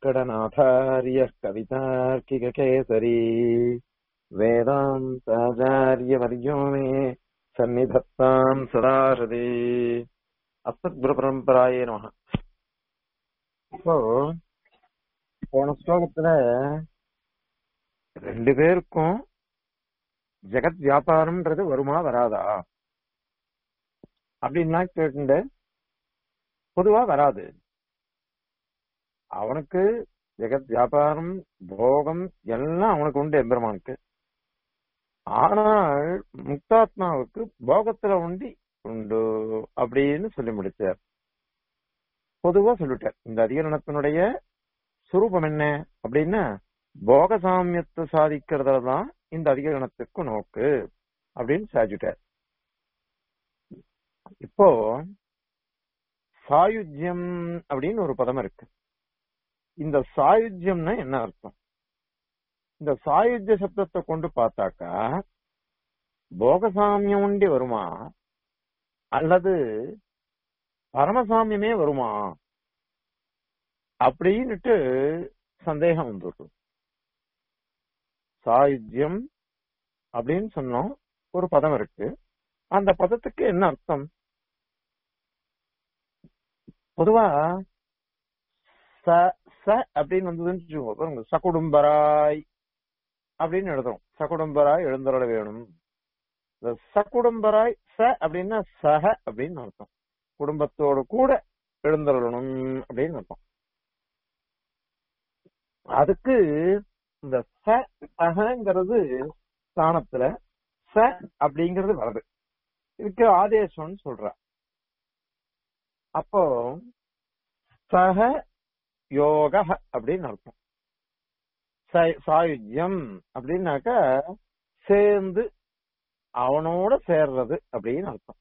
वेङ्कटनाथार्यः कवितार्किककेसरी वेदान्ताचार्यवर्यो मे सन्निधत्ताम् सदा हृदि அஸ்மத்குருபரம்பராயே நமக இப்போ போன ஸ்லோகத்துல ரெண்டு பேருக்கும் ஜெகத் வியாபாரம்ன்றது வருமா வராதா அப்படின்னா கேட்டு பொதுவா வராது அவனுக்கு ஜெகத் வியாபாரம் போகம் எல்லாம் அவனுக்கு உண்டு எம்பெருமானுக்கு ஆனால் முக்தாத்மாவுக்கு போகத்துல உண்டி உண்டு அப்படின்னு சொல்லி முடிச்சார் பொதுவா சொல்லிட்டார் இந்த அதிகரணத்தினுடைய சுரூபம் என்ன அப்படின்னா போக சாமியத்தை சாதிக்கிறதுல தான் இந்த அதிகரணத்துக்கு நோக்கு அப்படின்னு சாதிச்சுட்டார் இப்போ சாயுஜ்யம் அப்படின்னு ஒரு பதம் இருக்கு இந்த சாயுஜ்யம்னா என்ன அர்த்தம் இந்த சாயுஜ்ய சப்தத்தை கொண்டு பார்த்தாக்கா போகசாமியம் உண்டி வருமா அல்லது பரமசாமியமே வருமா அப்படின்னுட்டு சந்தேகம் வந்துடும் சாயுஜ்யம் அப்படின்னு சொன்னோம் ஒரு பதம் இருக்கு அந்த பதத்துக்கு என்ன அர்த்தம் பொதுவா ச ச அப்படின்னு வந்ததுன்னு சகுடும்பராய் அப்படின்னு எழுதுறோம் சகுடும்பராய் எழுந்தருள வேணும் இந்த சகுடும்பராய் ச அப்படின்னா சக அப்படின்னு அர்த்தம் குடும்பத்தோடு கூட எழுந்தருளணும் அப்படின்னு அர்த்தம் அதுக்கு இந்த ச சகங்கிறது ஸ்தானத்துல ச அப்படிங்கிறது வருது இதுக்கு ஆதேசம்னு சொல்ற அப்போ சக யோக அப்படின்னு அர்த்தம் சாயுஜ்யம் அப்படின்னாக்க சேர்ந்து அவனோட சேர்றது அப்படின்னு அர்த்தம்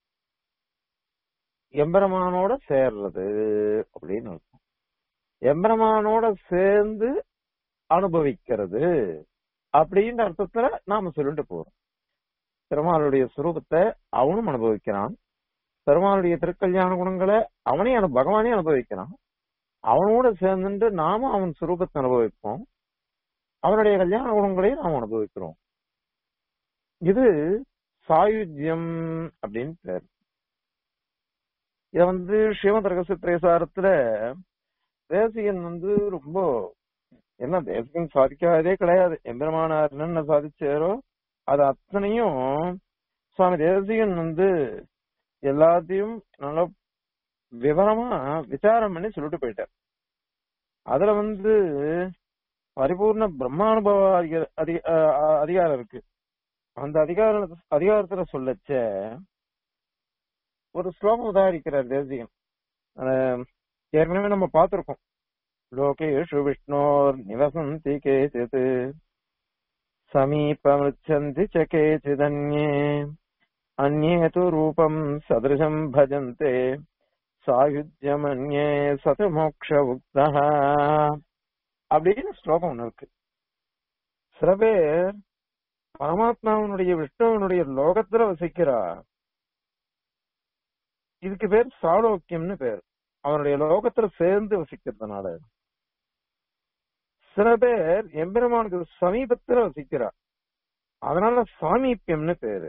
எம்பெருமானோட சேர்றது அப்படின்னு அர்த்தம் எம்பெருமானோட சேர்ந்து அனுபவிக்கிறது அப்படின்ற அர்த்தத்துல நாம சொல்லிட்டு போறோம் பெருமாளுடைய சுரூபத்தை அவனும் அனுபவிக்கிறான் பெருமாளுடைய திருக்கல்யாண குணங்களை அவனே அனு பகவானே அனுபவிக்கிறான் அவனோட சேர்ந்துட்டு நாம அவன் சுரூபத்தை அனுபவிப்போம் அவனுடைய கல்யாண குணங்களையும் நாம் அனுபவிக்கிறோம் இது சாயுஜ்யம் அப்படின்னு பேர் இத வந்து ஸ்ரீமத் ரகசிய திரேசாரத்துல தேசிகன் வந்து ரொம்ப என்ன தேசிகன் சாதிக்காதே கிடையாது எம்பெருமானார் என்ன சாதிச்சாரோ அது அத்தனையும் சுவாமி தேசிகன் வந்து எல்லாத்தையும் நல்லா விவரமா விசாரம் பண்ணி சொல்லிட்டு போயிட்டார் அதுல வந்து பரிபூர்ண பிரம்மானுபவ அதிகாரம் இருக்கு அந்த அதிகார அதிகாரத்துல சொல்லச்ச ஒரு ஸ்லோகம் உதாரிக்கிறார் தேசிகன் ஏற்கனவே நம்ம பார்த்திருக்கோம் லோகேஷு விஷ்ணோர் நிவசந்தி கேச்சித் சமீபமிச்சந்தி ச கேச்சிதன்யே அந்நே து ரூபம் சதிருஷம் பஜந்தே சாயுஜ்யமன்யே சது மோக்ஷ உக்தா அப்படின்னு ஸ்லோகம் ஒண்ணு இருக்கு சில பேர் பரமாத்மாவனுடைய விஷ்ணுவனுடைய லோகத்துல வசிக்கிறா இதுக்கு பேர் சாலோக்கியம்னு பேர் அவனுடைய லோகத்துல சேர்ந்து வசிக்கிறதுனால சில பேர் எம்பெருமானுக்கு சமீபத்துல வசிக்கிறா அதனால சாமீபியம்னு பேரு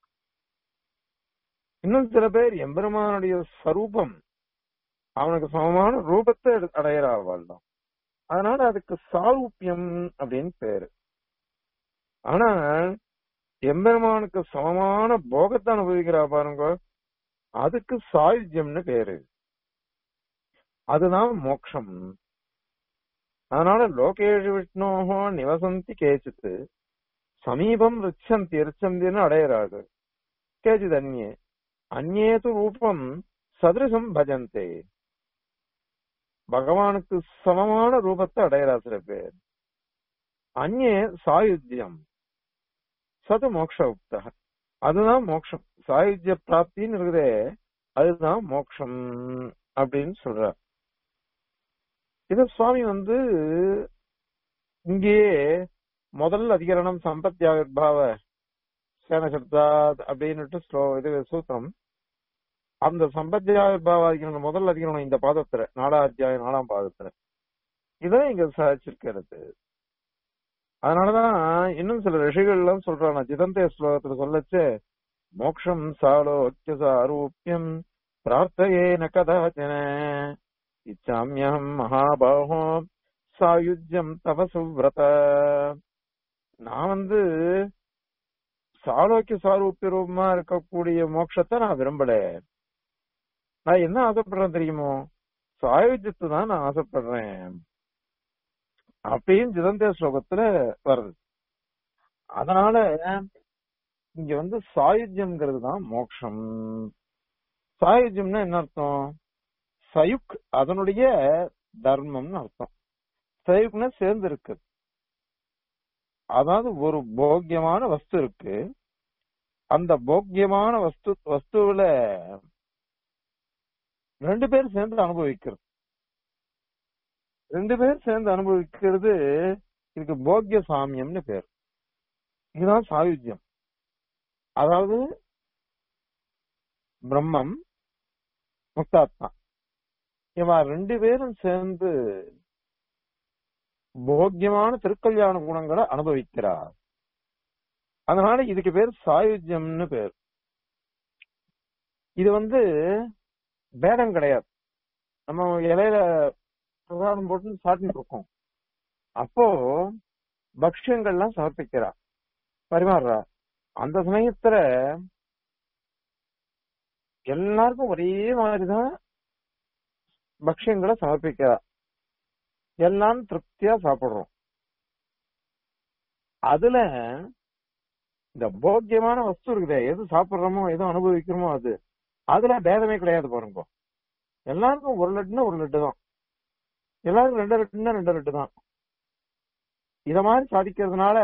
இன்னும் சில பேர் எம்பெருமானுடைய ஸ்வரூபம் அவனுக்கு சமமான ரூபத்தை அடையிறாள் தான் அதனால அதுக்கு சாரூப்பியம் அப்படின்னு பேரு ஆனா எம்பெருமானுக்கு சமமான போகத்தை அனுபவிக்கிறா பாருங்க அதுக்கு சாயுஜ்யம்னு பேரு அதுதான் மோக்ஷம் அதனால லோகேஷு விஷ்ணோகோ நிவசந்தி கேச்சித்து சமீபம் ரிச்சந்தி ரிச்சந்தின்னு அடையிறாரு கேச்சித் அந்நே அந்நேது ரூபம் சதிருஷம் பஜந்தே பகவானுக்கு சமமான ரூபத்தை அடையிறா சில பேர் அந்நே சாயுஜ்யம் சது மோக்ஷ உக்த அதுதான் மோக்ஷம் சாயுஜ்ய பிராப்தின்னு இருக்குதே அதுதான் மோக்ஷம் அப்படின்னு சொல்ற இது சுவாமி வந்து இங்கேயே முதல் அதிகரணம் சம்பத்தியாவிர்பாவ சேனசப்தா அப்படின்னுட்டு ஸ்லோ இது சூத்திரம் அந்த சம்பத்தியாவிர்பாவ அதிகரணம் முதல் அதிகரணம் இந்த பாதத்துல நாலாம் அத்தியாயம் நாலாம் பாதத்துல இதான் இங்க சாதிச்சிருக்கிறது அதனாலதான் இன்னும் சில ரிஷிகள் எல்லாம் சொல்றாங்க ஜிதந்தே ஸ்லோகத்துல சொல்லச்சு மோக்ஷம் சாலோக்கிய சாரூபியம் பிரார்த்தையேன கதாச்சன இச்சாமியம் மகாபாகோ சாயுஜ்யம் தவ சுவ்ரத நான் வந்து சாலோக்கிய சாரூபிய ரூபமா இருக்கக்கூடிய மோட்சத்தை நான் விரும்பல நான் என்ன ஆசைப்படுறேன் தெரியுமோ சாயுஜ்யத்தை தான் நான் ஆசைப்படுறேன் அப்படின்னு ஜிதந்தே ஸ்லோகத்துல வருது அதனால இங்க வந்து சாயுஜ்யம்ங்கிறது தான் மோட்சம் சாயுஜ்யம்னா என்ன அர்த்தம் சயுக் அதனுடைய தர்மம்னு அர்த்தம் சயுக்னா சேர்ந்து இருக்கு அதாவது ஒரு போக்கியமான வஸ்து இருக்கு அந்த போக்கியமான வஸ்து வஸ்துவில ரெண்டு பேர் சேர்ந்து அனுபவிக்கிறது ரெண்டு பேர் சேர்ந்து அனுபவிக்கிறது இதுக்கு போக்கிய சாமியம்னு பேர் இதுதான் சாயுஜ்யம் அதாவது பிரம்மம் முக்தாத்மா இவா ரெண்டு பேரும் சேர்ந்து போக்கியமான திருக்கல்யாண குணங்களை அனுபவிக்கிறார் அதனால இதுக்கு பேர் சாயுஜ்யம்னு பேர் இது வந்து பேடம் கிடையாது நம்ம இலையில பிரசாதம் போட்டு சாட்டிட்டு இருக்கோம் அப்போ பக்ஷங்கள்லாம் சமர்ப்பிக்கிறா பரிமாறுறா அந்த சமயத்துல எல்லாருக்கும் ஒரே மாதிரிதான் பக்ஷங்களை சமர்ப்பிக்கிறா எல்லாம் திருப்தியா சாப்பிடுறோம் அதுல இந்த போக்கியமான வஸ்து இருக்குதே எது சாப்பிடுறோமோ எது அனுபவிக்கிறோமோ அது அதுல பேதமே கிடையாது பாருங்க எல்லாருக்கும் ஒரு லட்டுன்னா ஒரு லட்டு தான் எல்லாருக்கும் ரெண்டு லட்டுன்னா ரெண்டு லட்டு தான் இத மாதிரி சாதிக்கிறதுனால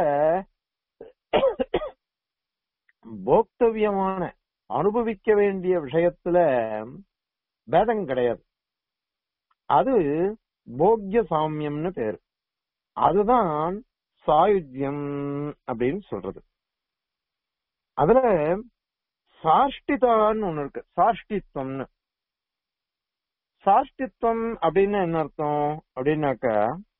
போக்தவியமான அனுபவிக்க வேண்டிய விஷயத்துல பேதம் கிடையாது அது போக்கிய சாமியம்னு பேரு அதுதான் சாயுஜ்யம் அப்படின்னு சொல்றது அதுல சாஷ்டிதான்னு ஒண்ணு இருக்கு சாஷ்டித்வம்னு சாஷ்டித்வம் அப்படின்னு என்ன அர்த்தம் அப்படின்னாக்கா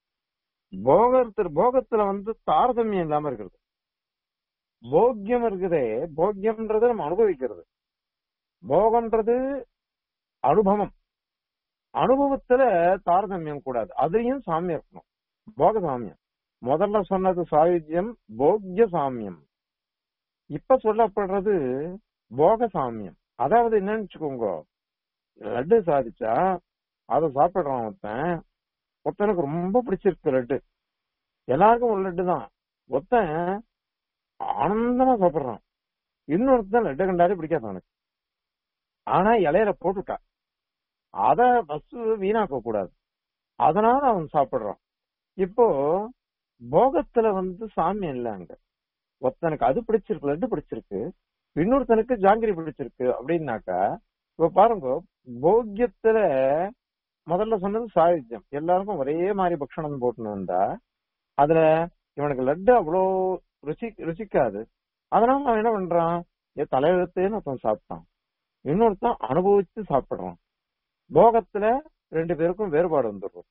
போகத்துல போகத்துல வந்து தாரதமியம் இல்லாம இருக்கிறது போக்கியம் இருக்குதே போக்கியம்ன்றது நம்ம அனுபவிக்கிறது போகம்ன்றது அனுபவம் அனுபவத்துல தாரதமியம் கூடாது அதுலயும் சாமியம் இருக்கணும் போக சாமியம் முதல்ல சொன்னது சாயுஜ்யம் போக்கிய சாமியம் இப்ப சொல்லப்படுறது போக சாமியம் அதாவது என்னன்னு வச்சுக்கோங்க லட்டு சாதிச்சா அதை சாப்பிடுறான் ஒருத்தன் ஒருத்தனுக்கு ரொம்ப பிடிச்சிருக்கு லட்டு எல்லாருக்கும் ஒரு லட்டு தான் ஒருத்தன் ஆனந்தமா சாப்பிடுறான் இன்னொருத்தன் லட்டு கண்டாலே பிடிக்காது அவனுக்கு ஆனா இலையில போட்டுட்டா அத வஸ்து வீணாக்க கூடாது அதனால அவன் சாப்பிடுறான் இப்போ போகத்துல வந்து சாமியம் இல்ல அங்க ஒருத்தனுக்கு அது பிடிச்சிருக்கு லட்டு பிடிச்சிருக்கு இன்னொருத்தனுக்கு ஜாங்கிரி பிடிச்சிருக்கு அப்படின்னாக்கா இப்ப பாருங்க போக்கியத்துல முதல்ல சொன்னது சாயுஜ்யம் எல்லாருக்கும் ஒரே மாதிரி பக்ஷணம் போட்டுன்னு வந்தா அதுல இவனுக்கு லட்டு அவ்வளோ ருசி ருசிக்காது அதனால அவன் என்ன பண்றான் என் தலையெழுத்தேன்னு ஒருத்தன் சாப்பிட்டான் இன்னொருத்தன் அனுபவிச்சு சாப்பிடுறான் போகத்துல ரெண்டு பேருக்கும் வேறுபாடு வந்துடும்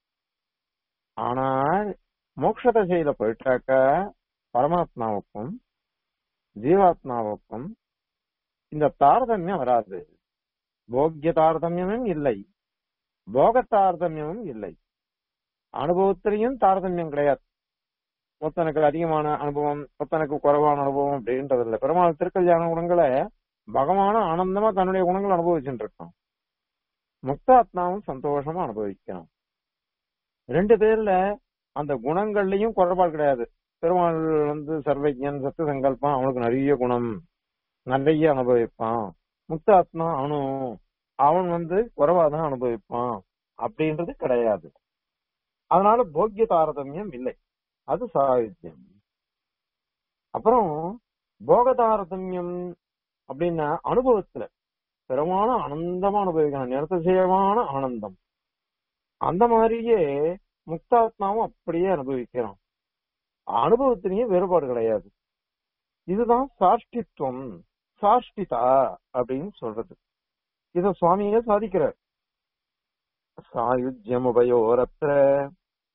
ஆனால் மோட்ச தசையில போயிட்டாக்க பரமாத்மாவுக்கும் ஜீவாத்மாவுக்கும் இந்த தாரதமியம் வராது போக்கிய தாரதமியமும் இல்லை போக தாரதமியமும் இல்லை அனுபவத்திலையும் தாரதமியம் கிடையாது ஒருத்தனுக்கு அதிகமான அனுபவம் ஒருத்தனுக்கு குறைவான அனுபவம் அப்படின்றது இல்லை பெருமாள் திருக்கல்யாண குணங்களை பகவான ஆனந்தமா தன்னுடைய குணங்களை அனுபவிச்சுட்டு இருக்கான் முக்தாத்மாவும் சந்தோஷமா அனுபவிக்கிறான் ரெண்டு பேர்ல அந்த குணங்கள்லயும் குறைபாடு கிடையாது பெருமாள் வந்து சர்வஜன் சத்து சங்கல்பம் அவனுக்கு நிறைய குணம் நிறைய அனுபவிப்பான் முக்தாத்மா அணு அவன் வந்து குறைவாதான் அனுபவிப்பான் அப்படின்றது கிடையாது அதனால போக்கிய தாரதமியம் இல்லை அது சாகித்யம் அப்புறம் போக தாரதமியம் அப்படின்னா அனுபவத்துல பெருமான ஆனந்தமா அனுபவிக்கணும் நிறத்தசேயமான ஆனந்தம் அந்த மாதிரியே முக்தாத்மாவும் அப்படியே அனுபவிக்கிறான் அனுபவத்திலேயும் வேறுபாடு கிடையாது இதுதான் சாஷ்டித்வம் சாஷ்டிதா அப்படின்னு சொல்றது இத சுவாமியே சாதிக்கிறார் சாயுஜ்யம் உபயோரத்திர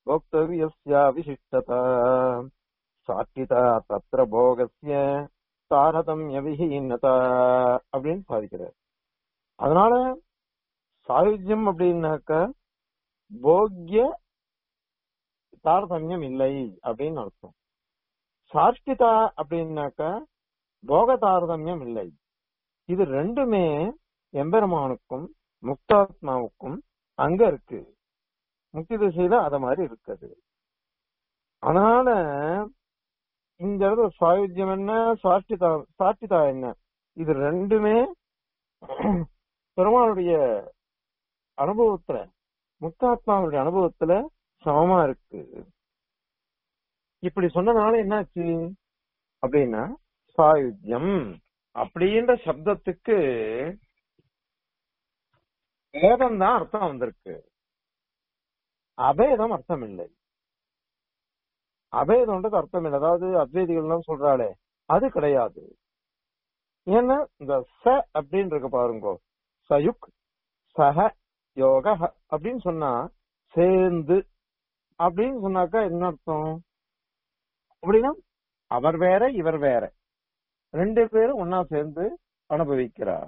போக்தவியஸ்யா விசிஷ்டதா சாட்சிதா தத்திர போகஸ்ய தாரதமிய விஹீனதா அப்படின்னு சாதிக்கிறார் அதனால சாயுஜ்யம் அப்படின்னாக்க போக்ய தாரதமியம் இல்லை அப்படின்னு அர்த்தம் சாஷ்டிதா அப்படின்னாக்க போக தாரதமியம் இல்லை இது ரெண்டுமே எம்பெருமானுக்கும் முக்தாத்மாவுக்கும் அங்க இருக்கு முக்தி திசையில அத மாதிரி இருக்குது அதனால இந்த இடத்துல சாயுஜ்யம் என்ன சாஷ்டிதா சாஷ்டிதா என்ன இது ரெண்டுமே பெருமாளுடைய அனுபவத்துல முக்தாத்மாவுடைய அனுபவத்துல சமமா இருக்கு இப்படி சொன்னதுனால என்னாச்சு அப்படின்னா சாயுஜ்யம் அப்படின்ற சப்தத்துக்கு வேதம் தான் அர்த்தம் வந்திருக்கு அபேதம் அர்த்தம் இல்லை அபேதம்ன்றது அர்த்தம் இல்லை அதாவது அத்வைதிகள்லாம் சொல்றாளே அது கிடையாது ஏன்னா இந்த ச அப்படின்னு இருக்கு பாருங்க சயுக் சஹ யோக அப்படின்னு சொன்னா சேர்ந்து அப்படின்னு சொன்னாக்கா என்ன அர்த்தம் அப்படின்னா அவர் வேற இவர் வேற ரெண்டு பேரும் ஒன்னா சேர்ந்து அனுபவிக்கிறார்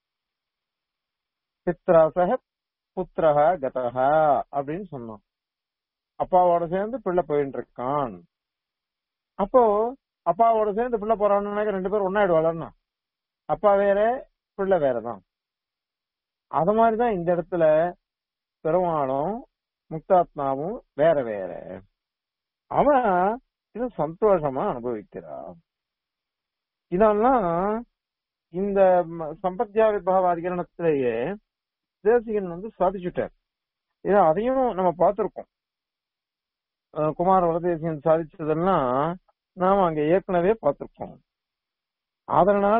பித்ராசக புத்திரக கதக அப்படின்னு சொன்னோம் அப்பாவோட சேர்ந்து பிள்ளை போயிட்டு இருக்கான் அப்போ அப்பாவோட சேர்ந்து பிள்ளை போறான்னு ரெண்டு பேரும் ஒன்னாயிடுவாளன்னா அப்பா வேற பிள்ளை வேறதான் அது மாதிரிதான் இந்த இடத்துல பெருமாளும் முக்தாத்மாவும் வேற வேற அவன் இது சந்தோஷமா அனுபவிக்கிறான் இதெல்லாம் இந்த ம- சம்பத்யா விபாவ அதிகரணத்திலேயே தேசிகன் வந்து சாதிச்சுட்டார் இது அதையும் நம்ம பார்த்திருக்கோம் அஹ் குமார வரதேசிகன் சாதிச்சதெல்லாம் நாம அங்க ஏற்கனவே பார்த்திருக்கோம் அதனால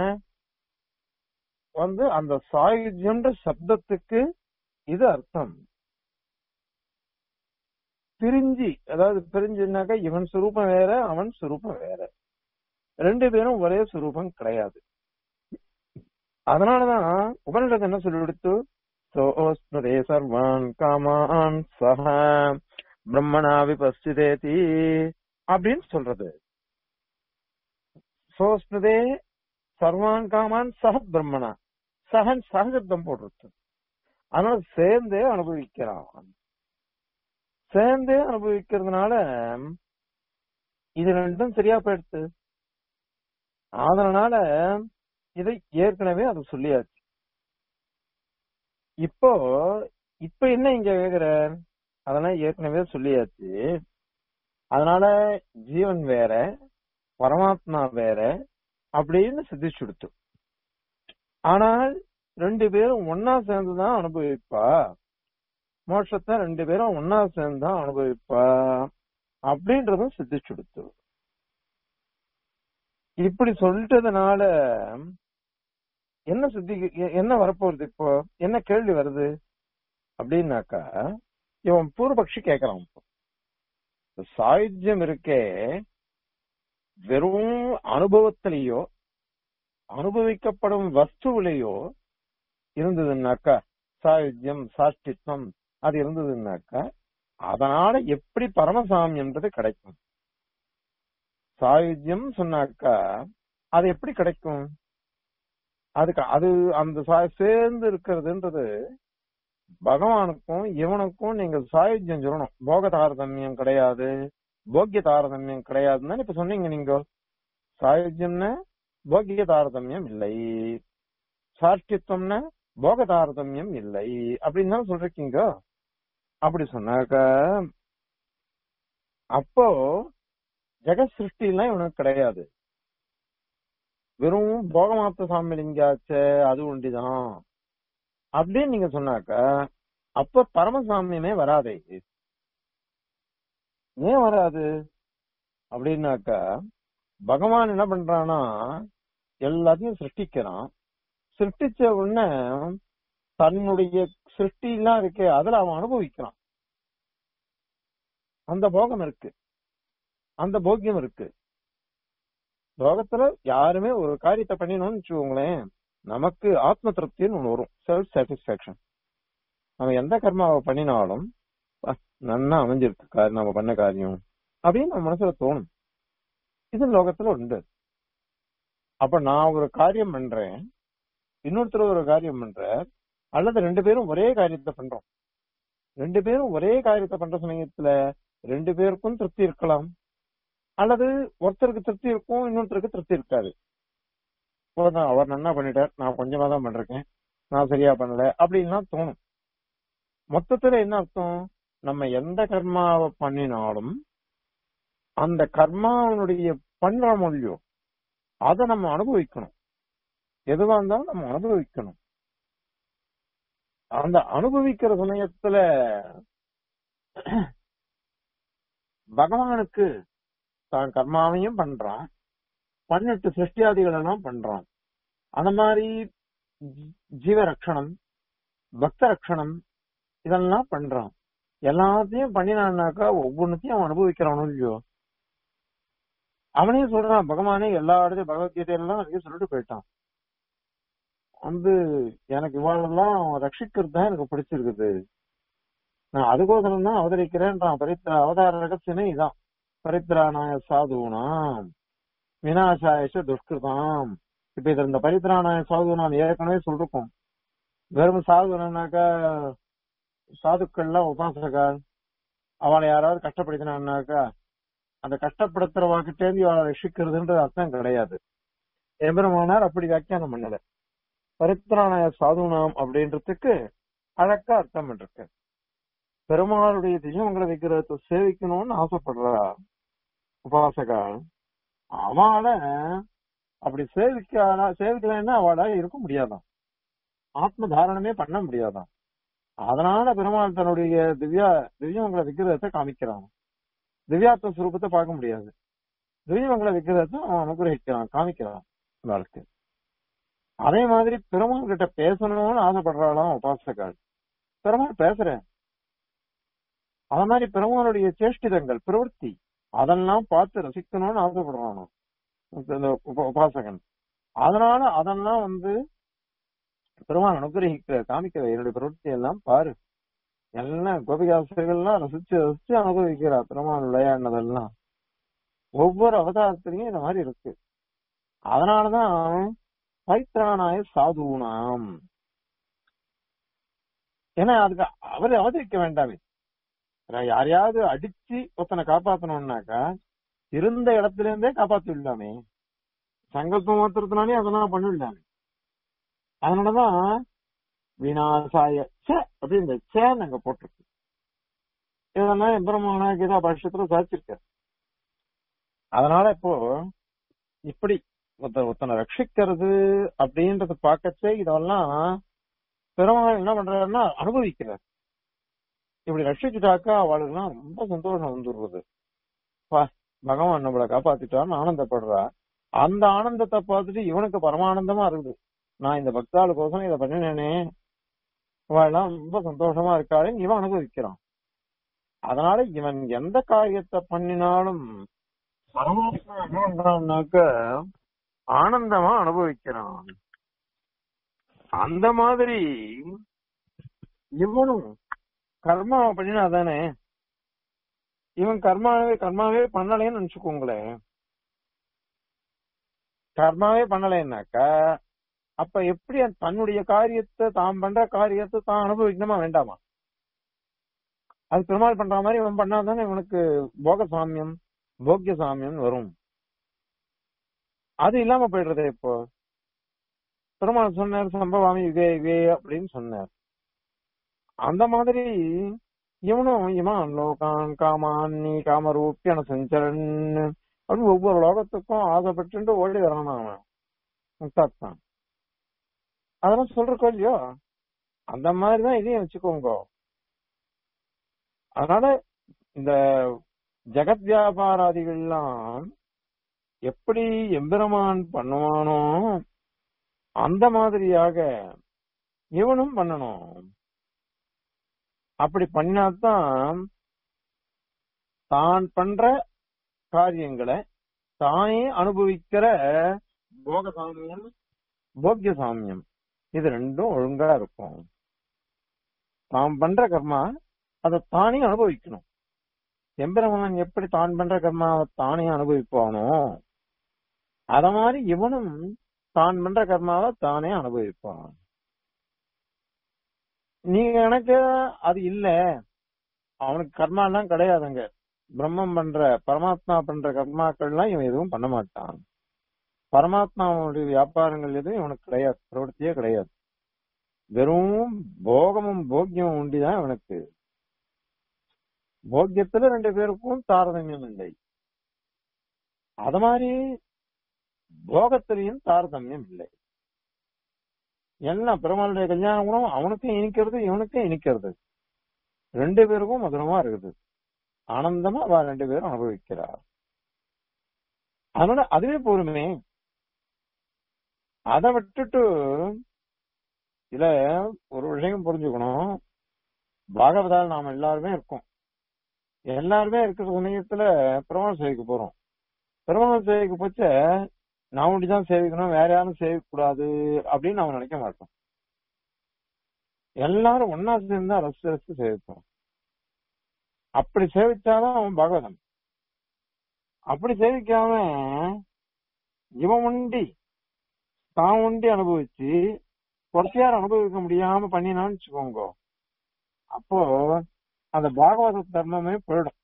வந்து அந்த சாயுஜ்யம்ன்ற சப்தத்துக்கு இது அர்த்தம் பிரிஞ்சி அதாவது பிரிஞ்சுனாக்கா இவன் சுரூபம் வேற அவன் சுரூபம் வேற ரெண்டு பேரும் ஒரே சுரூபம் கிடையாது அதனாலதான் உபனிஷத்து என்ன சொல்லி கொடுத்து சோஸ்மதே சர்வான் காமான் சஹ பிரம்மணா விபஸ்திதேதி அப்படின்னு சொல்றது சோஸ்மதே சர்வான் காமான் சஹ பிரம்மணா சஹன் சகசப்தம் போடுறது அதனால சேர்ந்தே அனுபவிக்கிறான் சேர்ந்தே அனுபவிக்கிறதுனால இது ரெண்டும் சரியா போயிடுத்து அதனால இதை ஏற்கனவே அது சொல்லியாச்சு இப்போ இப்ப என்ன இங்க கேக்குறார் அதெல்லாம் ஏற்கனவே சொல்லியாச்சு அதனால ஜீவன் வேற பரமாத்மா வேற அப்படின்னு சித்திச்சு கொடுத்து ஆனால் ரெண்டு பேரும் ஒன்னா சேர்ந்துதான் அனுபவிப்பா மோட்சத்தை ரெண்டு பேரும் ஒன்னா சேர்ந்து தான் அனுபவிப்பா அப்படின்றதும் சித்திச்சு கொடுத்து இப்படி சொல்லிட்டதுனால என்ன சித்தி எ- என்ன வரப்போகுது இப்போ என்ன கேள்வி வருது அப்படின்னாக்கா இவன் பூர்வபக்ஷி கேக்குறான் இப்போ. இந்த சாயுஜ்யம் இருக்கே வெறும் அனுபவத்திலேயோ அனுபவிக்கப்படும் வஸ்துவிலேயோ இருந்ததுன்னாக்கா சாயுஜ்யம் சாஷ்டித்வம் அது இருந்ததுன்னாக்கா அதனால எப்படி பரமசாமியம்ன்றது கிடைக்கும் சாயுஜ்யம் சொன்னாக்கா அது எப்படி கிடைக்கும் அதுக்கு அது அந்த சா- சேர்ந்து இருக்கிறதுன்றது பகவானுக்கும் இவனுக்கும் நீங்க சாயுஜ்யம் சொல்லணும் போக தாரதமியம் கிடையாது போக்கிய தாரதமியம் கிடையாதுன்னு இப்ப சொன்னீங்க நீங்க சாயுஜ்யம்னா போக்கிய தாரதமியம் இல்லை சாஷ்டித்வம்னா போக தாரதமியம் இல்லை அப்படின்னு தான் சொல்றீங்க அப்படி சொன்னாக்க அப்போ ஜெகத் சிருஷ்டி எல்லாம் இவனுக்கு கிடையாது வெறும் போகமாத்த சாமிலிங்காச்ச அது ஒண்டிதான் அப்படின்னு நீங்க சொன்னாக்க அப்ப பரமசாமியமே வராதே ஏன் வராது அப்படின்னாக்கா பகவான் என்ன பண்றானா எல்லாத்தையும் சிருஷ்டிக்கிறான் சிருஷ்டிச்ச உடனே தன்னுடைய சிருஷ்டி எல்லாம் இருக்கே அதுல அவன் அனுபவிக்கிறான் அந்த போகம் இருக்கு அந்த போக்கியம் இருக்கு லோகத்துல யாருமே ஒரு காரியத்தை பண்ணினோம்னு வச்சுக்கோங்களேன் நமக்கு ஆத்ம திருப்தின்னு ஒண்ணு வரும் செல்ஃப் சாட்டிஸ்பாக்சன் நம்ம எந்த கர்மாவை பண்ணினாலும் அஹ், நன்னா அமைஞ்சிருக்கு காரியம் நம்ம பண்ண காரியம் அப்படின்னு நம்ம மனசுல தோணும் இது லோகத்துல உண்டு அப்ப நான் ஒரு காரியம் பண்றேன் இன்னொருத்தர் ஒரு காரியம் பண்ற அல்லது ரெண்டு பேரும் ஒரே காரியத்தை பண்றோம் ரெண்டு பேரும் ஒரே காரியத்தை பண்ற சமயத்துல ரெண்டு பேருக்கும் திருப்தி இருக்கலாம் அல்லது ஒருத்தருக்கு திருப்தி இருக்கும் இன்னொருத்தருக்கு திருப்தி இருக்காது போதும் அவர் நன்னா பண்ணிட்டார் நான் கொஞ்சமா தான் பண்றேன் நான் சரியா பண்ணல அப்படின்லாம் தோணும் மொத்தத்துல என்ன அர்த்தம் நம்ம எந்த கர்மாவை பண்ணினாலும் அந்த கர்மாவனுடைய பண்ற மொழியோ அதை நம்ம அனுபவிக்கணும் எதுவா இருந்தாலும் நம்ம அனுபவிக்கணும் அந்த அனுபவிக்கிற சமயத்துல பகவானுக்கு தான் கர்மாவையும் பண்றான் பண்ணிட்டு சிருஷ்டியாதிகள் எல்லாம் பண்றான் அந்த மாதிரி ஜீ- ஜீவ ரட்சணம் பக்த ரட்சணம் இதெல்லாம் பண்றான் எல்லாத்தையும் பண்ணினான்னாக்கா ஒவ்வொன்றுத்தையும் அவன் அனுபவிக்கிறானோ இல்லையோ அவனே சொல்றான் பகவானே எல்லா இடத்தையும் பகவத்கீதையெல்லாம் நிறைய சொல்லிட்டு போயிட்டான் வந்து எனக்கு இவாளெல்லாம் ரட்சிக்கிறது தான் எனக்கு பிடிச்சிருக்குது நான் அதுக்கோசரம் தான் அவதரிக்கிறேன்றான் பரித்ரா அவதார ரகசியமே இதான் பரித்ராணாய சாதுனாம் வினாசாயச துஷ்கிருதாம் இப்ப இதுல இந்த பரித்ராணாய சாதுனாம் ஏற்கனவே சொல்லிருக்கோம் வெறும் சாதுனாக்கா சாதுக்கள்லாம் உபாசகர் அவளை யாராவது கஷ்டப்படுத்தினான்னாக்கா அந்த கஷ்டப்படுத்துற வாக்கிட்டே இருந்து அவளை ரட்சிக்கிறதுன்றது அர்த்தம் கிடையாது எம்பெருமானார் அப்படி வியாக்கியானம் பண்ணல பரித்ராணாய சாதுனாம் அப்படின்றதுக்கு அழகா அர்த்தம் பண்ணிருக்கு பெருமாளுடைய திஜமங்கல விக்கிரகத்தை சேவிக்கணும்னு ஆசைப்படுறா உபாசகா அவளை அப்படி சேவிக்க சேவிக்கலைன்னா அவளை இருக்க முடியாதான் ஆத்ம தாரணமே பண்ண முடியாதான் அதனால பெருமாள் தன்னுடைய திவ்யா திவ்யமங்கல விக்கிரகத்தை காமிக்கிறான் திவ்யாத்ம சுரூபத்தை பார்க்க முடியாது திவ்யமங்கல விக்கிரகத்தை அவன் அனுகிரகிக்கிறான் காமிக்கிறான் வாழ்க்கை அதே மாதிரி பெருமாள் கிட்ட பேசணும்னு ஆசைப்படுறாளாம் உபாசகாள் பெருமாள் பேசுறேன் அத மாதிரி பெருமாளுடைய சேஷ்டிதங்கள் பிரவൃத்தி அதெல்லாம் பார்த்து ரசிக்கணும்னு ஆசைப்படுறானோ இந்த உப- உபாசகன் அதனால அதெல்லாம் வந்து பெருமாள் அனுகிரகிக்க காமிக்கிற என்னுடைய பிரவൃத்தி எல்லாம் பாரு எல்லாம் கோபிகாசர்கள்லாம் ரசிச்சு ரசிச்சு அனுபவிக்கிறா பெருமாள் விளையாடினதெல்லாம் ஒவ்வொரு அவதாரத்திலையும் இந்த மாதிரி இருக்கு அதனாலதான் பைத்திரானாய சாதுனாம் ஏன்னா அதுக்கு அவரு அவதரிக்க வேண்டாமே நான் யாரையாவது அடிச்சு ஒருத்தனை காப்பாத்தணும்னாக்கா இருந்த இடத்துல இருந்தே காப்பாத்தி விடலாமே சங்கல்பம் மாத்திரத்தினாலே அதெல்லாம் பண்ணிடலாமே அதனாலதான் வினாசாய ச அப்படி இந்த சேன் அங்க போட்டிருக்கு இதெல்லாம் எம்பெருமான கீதா பட்சத்துல சாதிச்சிருக்காரு அதனால இப்போ இப்படி ஒருத்த ஒருத்தனை ரட்சிக்கிறது அப்படின்றத பார்க்கச்சே இதெல்லாம் பெருமாள் என்ன பண்றாருன்னா அனுபவிக்கிறார் இப்படி ரட்சிச்சுட்டாக்கா அவளுக்குலாம் ரொம்ப சந்தோஷம் வந்துடுறது பா பகவான் நம்மளை காப்பாத்திட்டான்னு ஆனந்தப்படுறா அந்த ஆனந்தத்தை பார்த்துட்டு இவனுக்கு பரமானந்தமா இருக்குது நான் இந்த பக்தாளுக்கோசரம் இதை பண்ணினேனே அவெல்லாம் ரொம்ப சந்தோஷமா இருக்காளே இவன் அனுபவிக்கிறான் அதனால இவன் எந்த காரியத்தை பண்ணினாலும் பரமாத்மா என்ன பண்றான்னாக்க ஆனந்தமா அனுபவிக்கிறான் அந்த மாதிரி இவனும் கர்மாவை பண்ணினா தானே இவன் கர்மாவே கர்மாவே பண்ணலைன்னு நினைச்சுக்கோங்களேன் கர்மாவே பண்ணலைன்னாக்கா அப்ப எப்படி அந்த தன்னுடைய காரியத்தை தான் பண்ற காரியத்தை தான் அனுபவிக்கணுமா வேண்டாமா அது பெருமாள் பண்ற மாதிரி இவன் பண்ணாதானே இவனுக்கு போக சாமியம் போக்கிய சாமியம் வரும் அது இல்லாம போயிடுறது இப்போ பெருமாள் சொன்னார் சம்பவாமி யுகே யுகே அப்படின்னு சொன்னார் அந்த மாதிரி இவனும் இமான் லோகான் காமான் நீ காமரூப்பியன சஞ்சரன் அப்படின்னு ஒவ்வொரு லோகத்துக்கும் ஆசைப்பட்டு ஓடி வரான் அவன் முக்தாத்தான் அதெல்லாம் சொல்றக்கோ இல்லையோ அந்த மாதிரிதான் இதையும் வச்சுக்கோங்க அதனால இந்த ஜெகத் வியாபாராதிகள்லாம் எப்படி எம்பெருமான் பண்ணுவானோ அந்த மாதிரியாக இவனும் பண்ணணும் அப்படி பண்ணாதான் தான் பண்ற காரியங்களை தானே அனுபவிக்கிற போக சாமியம் போக்கிய சாமியம் இது ரெண்டும் ஒழுங்கா இருக்கும் தாம் பண்ற கர்மா அதை தானே அனுபவிக்கணும் எம்பெருமான் எப்படி தான் பண்ற கர்மாவை தானே அனுபவிப்பானோ அத மாதிரி இவனும் தான் பண்ற கர்மாவை தானே அனுபவிப்பான் நீங்க எனக்கு அது இல்ல அவனுக்கு கர்மா எல்லாம் கிடையாதுங்க பிரம்மம் பண்ற பரமாத்மா பண்ற கர்மாக்கள்லாம் இவன் எதுவும் பண்ண மாட்டான் பரமாத்மாவுடைய வியாபாரங்கள் எதுவும் இவனுக்கு கிடையாது பிரவൃத்தியே கிடையாது வெறும் போகமும் போக்கியமும் உண்டிதான் இவனுக்கு போக்கியத்துல ரெண்டு பேருக்கும் தாரதமியம் இல்லை அது மாதிரி போகத்திலையும் தாரதமியம் இல்லை எல்லாம் பெருமாளுடைய கல்யாண குணம் அவனுக்கும் இனிக்கிறது இவனுக்கும் இனிக்கிறது ரெண்டு பேருக்கும் மதுரமா இருக்குது ஆனந்தமா அவ ரெண்டு பேரும் அனுபவிக்கிறார் அதனால அதுவே போருமே அதை விட்டுட்டு இதுல ஒரு விஷயம் புரிஞ்சுக்கணும் பாகவதால் நாம எல்லாருமே இருக்கோம் எல்லாருமே இருக்கிற சமயத்துல பெருமாள் சேவைக்கு போறோம் பெருமாள் சேவைக்கு போச்ச நான் ஒண்டிதான் சேவிக்கணும் வேற யாரும் சேவிக்க கூடாது அப்படின்னு நாம நினைக்க மாட்டோம் எல்லாரும் ஒன்னா சேர்ந்து ரசிச்சு ரசிச்சு சேவிப்போம் அப்படி சேவிச்சாதான் அவன் பகவதன் அப்படி சேவிக்காம இவன் உண்டி தான் உண்டி அனுபவிச்சு குறைச்சியார் அனுபவிக்க முடியாம பண்ணினான்னு வச்சுக்கோங்க அப்போ அந்த பாகவத தர்மமே போயிடும்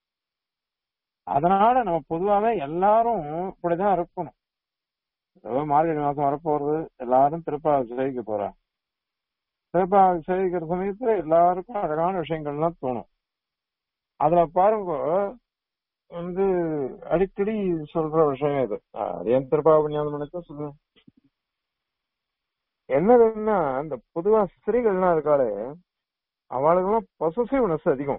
அதனால நம்ம பொதுவாவே எல்லாரும் இப்படிதான் இருக்கணும் ஏதோ மார்கழி மாசம் வரப்போறது எல்லாரும் திருப்பாவை சேவிக்க போறாங்க திருப்பாவை சேவிக்கிற சமயத்துல எல்லாருக்கும் அழகான விஷயங்கள்லாம் தோணும் அதுல பாருங்க வந்து அடிக்கடி சொல்ற விஷயம் இது அது என் திருப்பாவை ஞாபகம் நினைச்சா சொல்லுவேன் என்னதுன்னா இந்த பொதுவா ஸ்திரீகள்லாம் இருக்காளே அவளுக்கெல்லாம் பொசசிவ்னஸ் அதிகம்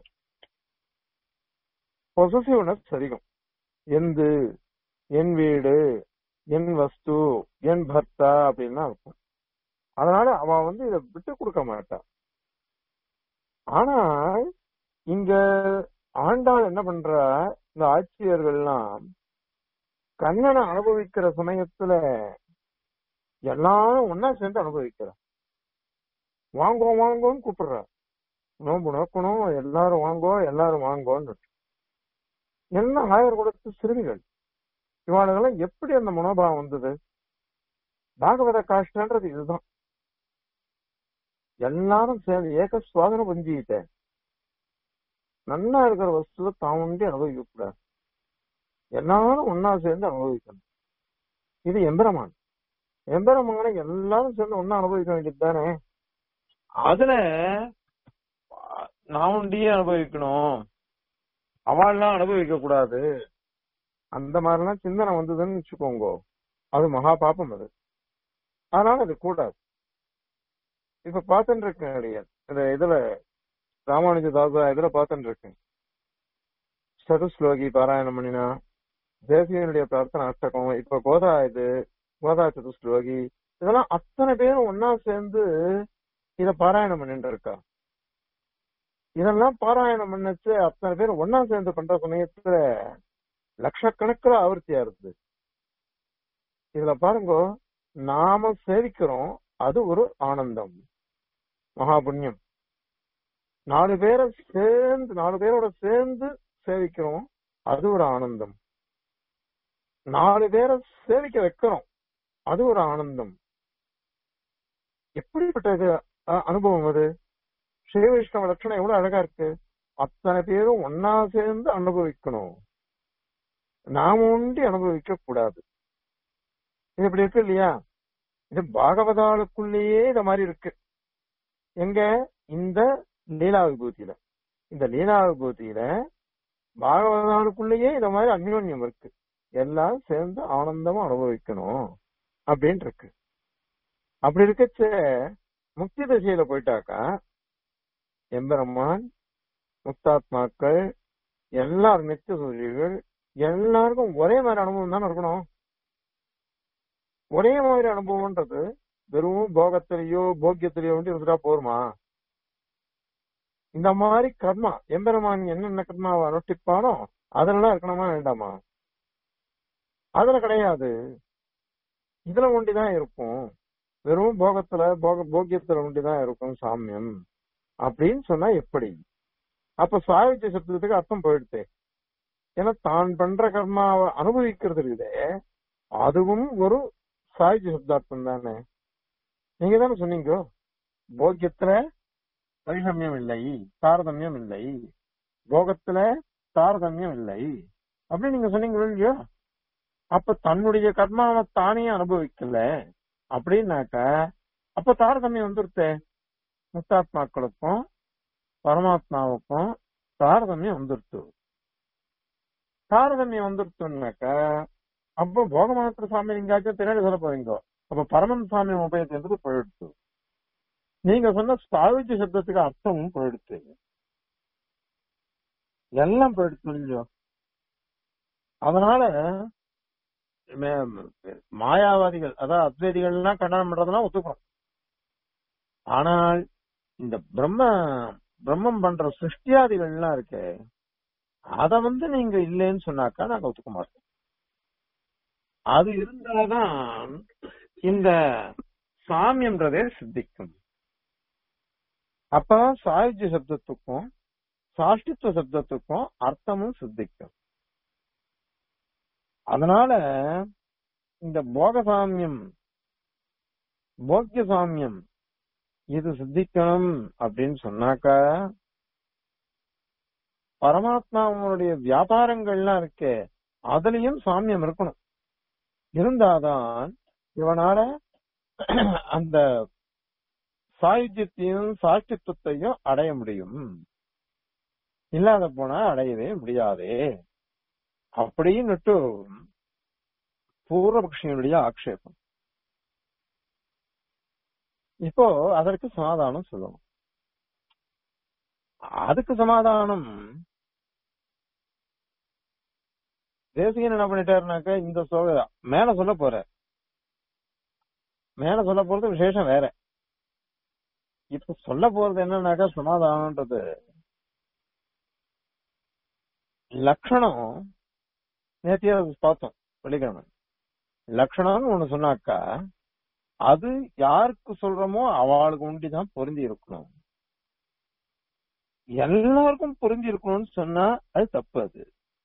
பொசசிவ்னஸ் அதிகம் எந்து என் வீடு என் வஸ்து என் பர்த்தா அப்படின்னா இருக்கும் அதனால அவ வந்து இத விட்டு கொடுக்க மாட்டா ஆனா இங்க ஆண்டாள் என்ன பண்றா இந்த ஆட்சியர்கள்லாம் கண்ணனை அனுபவிக்கிற சமயத்துல எல்லாரும் ஒன்னா சேர்ந்து அனுபவிக்கிறா வாங்கோ வாங்கோன்னு கூப்பிடுறா நோம்பு நோக்கணும் எல்லாரும் வாங்கோ எல்லாரும் வாங்கோன்னு எல்லாம் ஆயர் கொடுத்து சிறுமிகள் இவாளுகெல்லாம் எப்படி அந்த மனோபாவம் வந்தது பாகவத காஷ்டன்றது இதுதான் எல்லாரும் சேர்ந்து ஏக சுவாதன பஞ்சிக்கிட்ட நல்லா இருக்கிற வஸ்துவை தான் உண்டி அனுபவிக்க கூடாது எல்லாரும் ஒன்னா சேர்ந்து அனுபவிக்கணும் இது எம்பெருமான் எம்பெருமான எல்லாரும் சேர்ந்து ஒன்னா அனுபவிக்க வேண்டியது தானே அதுல நான் உண்டியே அனுபவிக்கணும் அவள்லாம் அனுபவிக்க கூடாது அந்த மாதிரிலாம் சிந்தனை வந்ததுன்னு வச்சுக்கோங்க அது மகா பாப்பம் அது அதனால அது கூடாது இப்ப பாத்துட்டு இருக்கேன் கிடையாது இந்த இதுல ராமானுஜ தாசா இதுல பாத்துட்டு இருக்கேன் சதுஸ்லோகி பாராயணம் பண்ணினா தேசியனுடைய பிரார்த்தனை அஷ்டகம் இப்ப கோதா இது கோதா சதுஸ்லோகி இதெல்லாம் அத்தனை பேரும் ஒன்னா சேர்ந்து இத பாராயணம் பண்ணிட்டு இருக்கா இதெல்லாம் பாராயணம் பண்ணச்சு அத்தனை பேர் ஒன்னா சேர்ந்து பண்ற சமயத்துல லட்சக்கணக்கில் ஆவர்த்தியா இருக்குது இதுல பாருங்க நாம சேவிக்கிறோம் அது ஒரு ஆனந்தம் மகாபுண்ணியம் நாலு பேரை சேர்ந்து நாலு பேரோட சேர்ந்து சேவிக்கிறோம் அது ஒரு ஆனந்தம் நாலு பேரை சேவிக்க வைக்கிறோம் அது ஒரு ஆனந்தம் எப்படிப்பட்ட இது, அஹ், அனுபவம் அது ஸ்ரீ வைஷ்ணவ லட்சணம் எவ்வளவு அழகா இருக்கு அத்தனை பேரும் ஒன்னா சேர்ந்து அனுபவிக்கணும் நாம ஒண்டி அனுபவிக்க கூடாது இது இப்படி இருக்கு இல்லையா இது பாகவதாளுக்குள்ளேயே இந்த மாதிரி இருக்கு எங்க இந்த லீலா விபூதியில இந்த லீலா விபூதியில பாகவதாளுக்குள்ளேயே இந்த மாதிரி அந்யோன்யம் இருக்கு எல்லாம் சேர்ந்து ஆனந்தமா அனுபவிக்கணும் அப்படின்னு இருக்கு அப்படி இருக்கச்ச முக்தி திசையில போயிட்டாக்கா எம்பெருமான் முக்தாத்மாக்கள் எல்லாரும் நித்திய சூரியர்கள் எல்லாருக்கும் ஒரே மாதிரி அனுபவம் தானே இருக்கணும் ஒரே மாதிரி அனுபவம்ன்றது வெறும் போகத்திலேயோ போக்கியத்திலேயோ வந்து இருந்துட்டா போருமா இந்த மாதிரி கர்மா எம்பெருமான் என்னென்ன கர்மாவை அனுஷ்டிப்பானோ அதெல்லாம் இருக்கணுமா வேண்டாமா அதுல கிடையாது இதுல ஒண்டிதான் இருக்கும் வெறும் போகத்துல போக போக்கியத்துல ஒண்டிதான் இருக்கும் சாமியம் அப்படின்னு சொன்னா எப்படி அப்ப சாயுஜ சப்தத்துக்கு அர்த்தம் போயிடுது ஏன்னா தான் பண்ற கர்மாவை அனுபவிக்கிறது இருக்குதே அதுவும் ஒரு சாயுஜ சப்தார்த்தம் தானே நீங்க தானே சொன்னீங்க போக்கியத்துல வைஷமியம் இல்லை தாரதமியம் இல்லை போகத்துல தாரதமியம் இல்லை அப்படி நீங்க சொன்னீங்க இல்லையோ அப்ப தன்னுடைய கர்மாவை தானே அனுபவிக்கல அப்படின்னாக்க அப்ப தாரதமியம் வந்துருத்தே முக்தாத்மாக்களுக்கும் பரமாத்மாவுக்கும் தாரதமியம் வந்துருத்து தாரதமியம் வந்துருத்துனாக்க அப்போ போகமாத்திர சாமி எங்காச்சும் பின்னாடி சொல்ல போறீங்க அப்ப பரமன் சாமி உபயோகத்துக்கு போயிடுச்சு நீங்க சொன்ன சாவிஜ சப்தத்துக்கு அர்த்தமும் போயிடுச்சு எல்லாம் போயிடுச்சு இல்லையோ அதனால மே- மாயாவாதிகள் அதாவது அத்வைதிகள்லாம் கண்டனம் பண்றதெல்லாம் ஒத்துக்கிறோம் ஆனால் இந்த பிரம்ம பிரம்மம் பண்ற சிருஷ்டியாதிகள்லாம் இருக்கு அத வந்து நீங்க இல்லைன்னு சொன்னாக்கா நாங்க ஒத்துக்க மாட்டோம் அது இருந்தாதான் இந்த சாமியம்ன்றதே சித்திக்கும் அப்ப சாயுஜ்ய சப்தத்துக்கும் சாஷ்டித்துவ சப்தத்துக்கும் அர்த்தமும் சித்திக்கும் அதனால இந்த போக சாமியம் போக்கிய சாமியம் இது சித்திக்கணும் அப்படின்னு சொன்னாக்கா பரமாத்மாவுடைய வியாபாரங்கள்லாம் இருக்கே அதுலயும் சாமியம் இருக்கணும் இருந்தாதான் இவனால அந்த சாயுஜ்யத்தையும் சாட்சித்துவத்தையும் அடைய முடியும் இல்லாத போனா அடையவே முடியாதே அப்படின்னுட்டு பூர்வபக்ஷியனுடைய ஆக்ஷேபம் இப்போ அதற்கு சமாதானம் சொல்லணும் அதுக்கு சமாதானம் தேசிகன் என்ன பண்ணிட்டாருனாக்க இந்த சொல்ல மேல சொல்ல போற மேல சொல்ல போறது விசேஷம் வேற இப்ப சொல்ல போறது என்னன்னாக்கா சமாதானம்ன்றது லட்சணம் நேத்தியா பார்த்தோம் வெள்ளிக்கிழமை லட்சணம்னு ஒண்ணு சொன்னாக்கா அது யாருக்கு சொல்றோமோ அவளுக்கு ஒண்டிதான் பொருந்தி இருக்கணும் எல்லாருக்கும் பொருந்தி இருக்கணும்னு சொன்னா அது தப்பு அது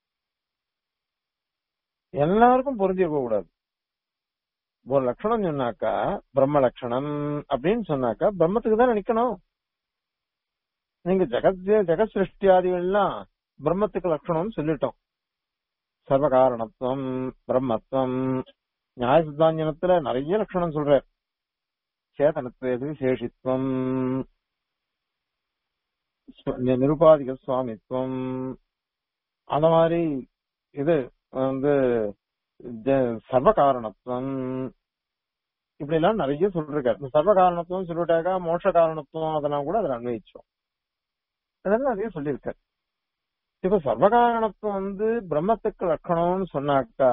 எல்லாருக்கும் பொருந்தி இருக்க கூடாது ஒரு லட்சணம் சொன்னாக்கா பிரம்ம லட்சணம் அப்படின்னு சொன்னாக்கா பிரம்மத்துக்கு தான் நிக்கணும் நீங்க ஜெகத் ஜெகத் சிருஷ்டியாதிகள்லாம் பிரம்மத்துக்கு லட்சணம்னு சொல்லிட்டோம் சர்வகாரணத்துவம் பிரம்மத்துவம் நியாய சித்தாஞ்சனத்துல நிறைய லட்சணம் சொல்ற சேதனத்துவ விசேஷித்துவம் ஸ்வ- நி- நிருபாதிக சுவாமித்துவம் அந்த மாதிரி இது வந்து ஜ- சர்வகாரணத்துவம் இப்படி எல்லாம் நிறைய சொல்லிருக்காரு இந்த சர்வகாரணத்துவம் சொல்லிட்டாக்கா மோட்ச காரணத்துவம் அதெல்லாம் கூட அதுல அன்வயிச்சோம் அதெல்லாம் நிறைய சொல்லியிருக்காரு இப்ப சர்வகாரணத்துவம் வந்து பிரம்மத்துக்கு லட்சணம்னு சொன்னாக்கா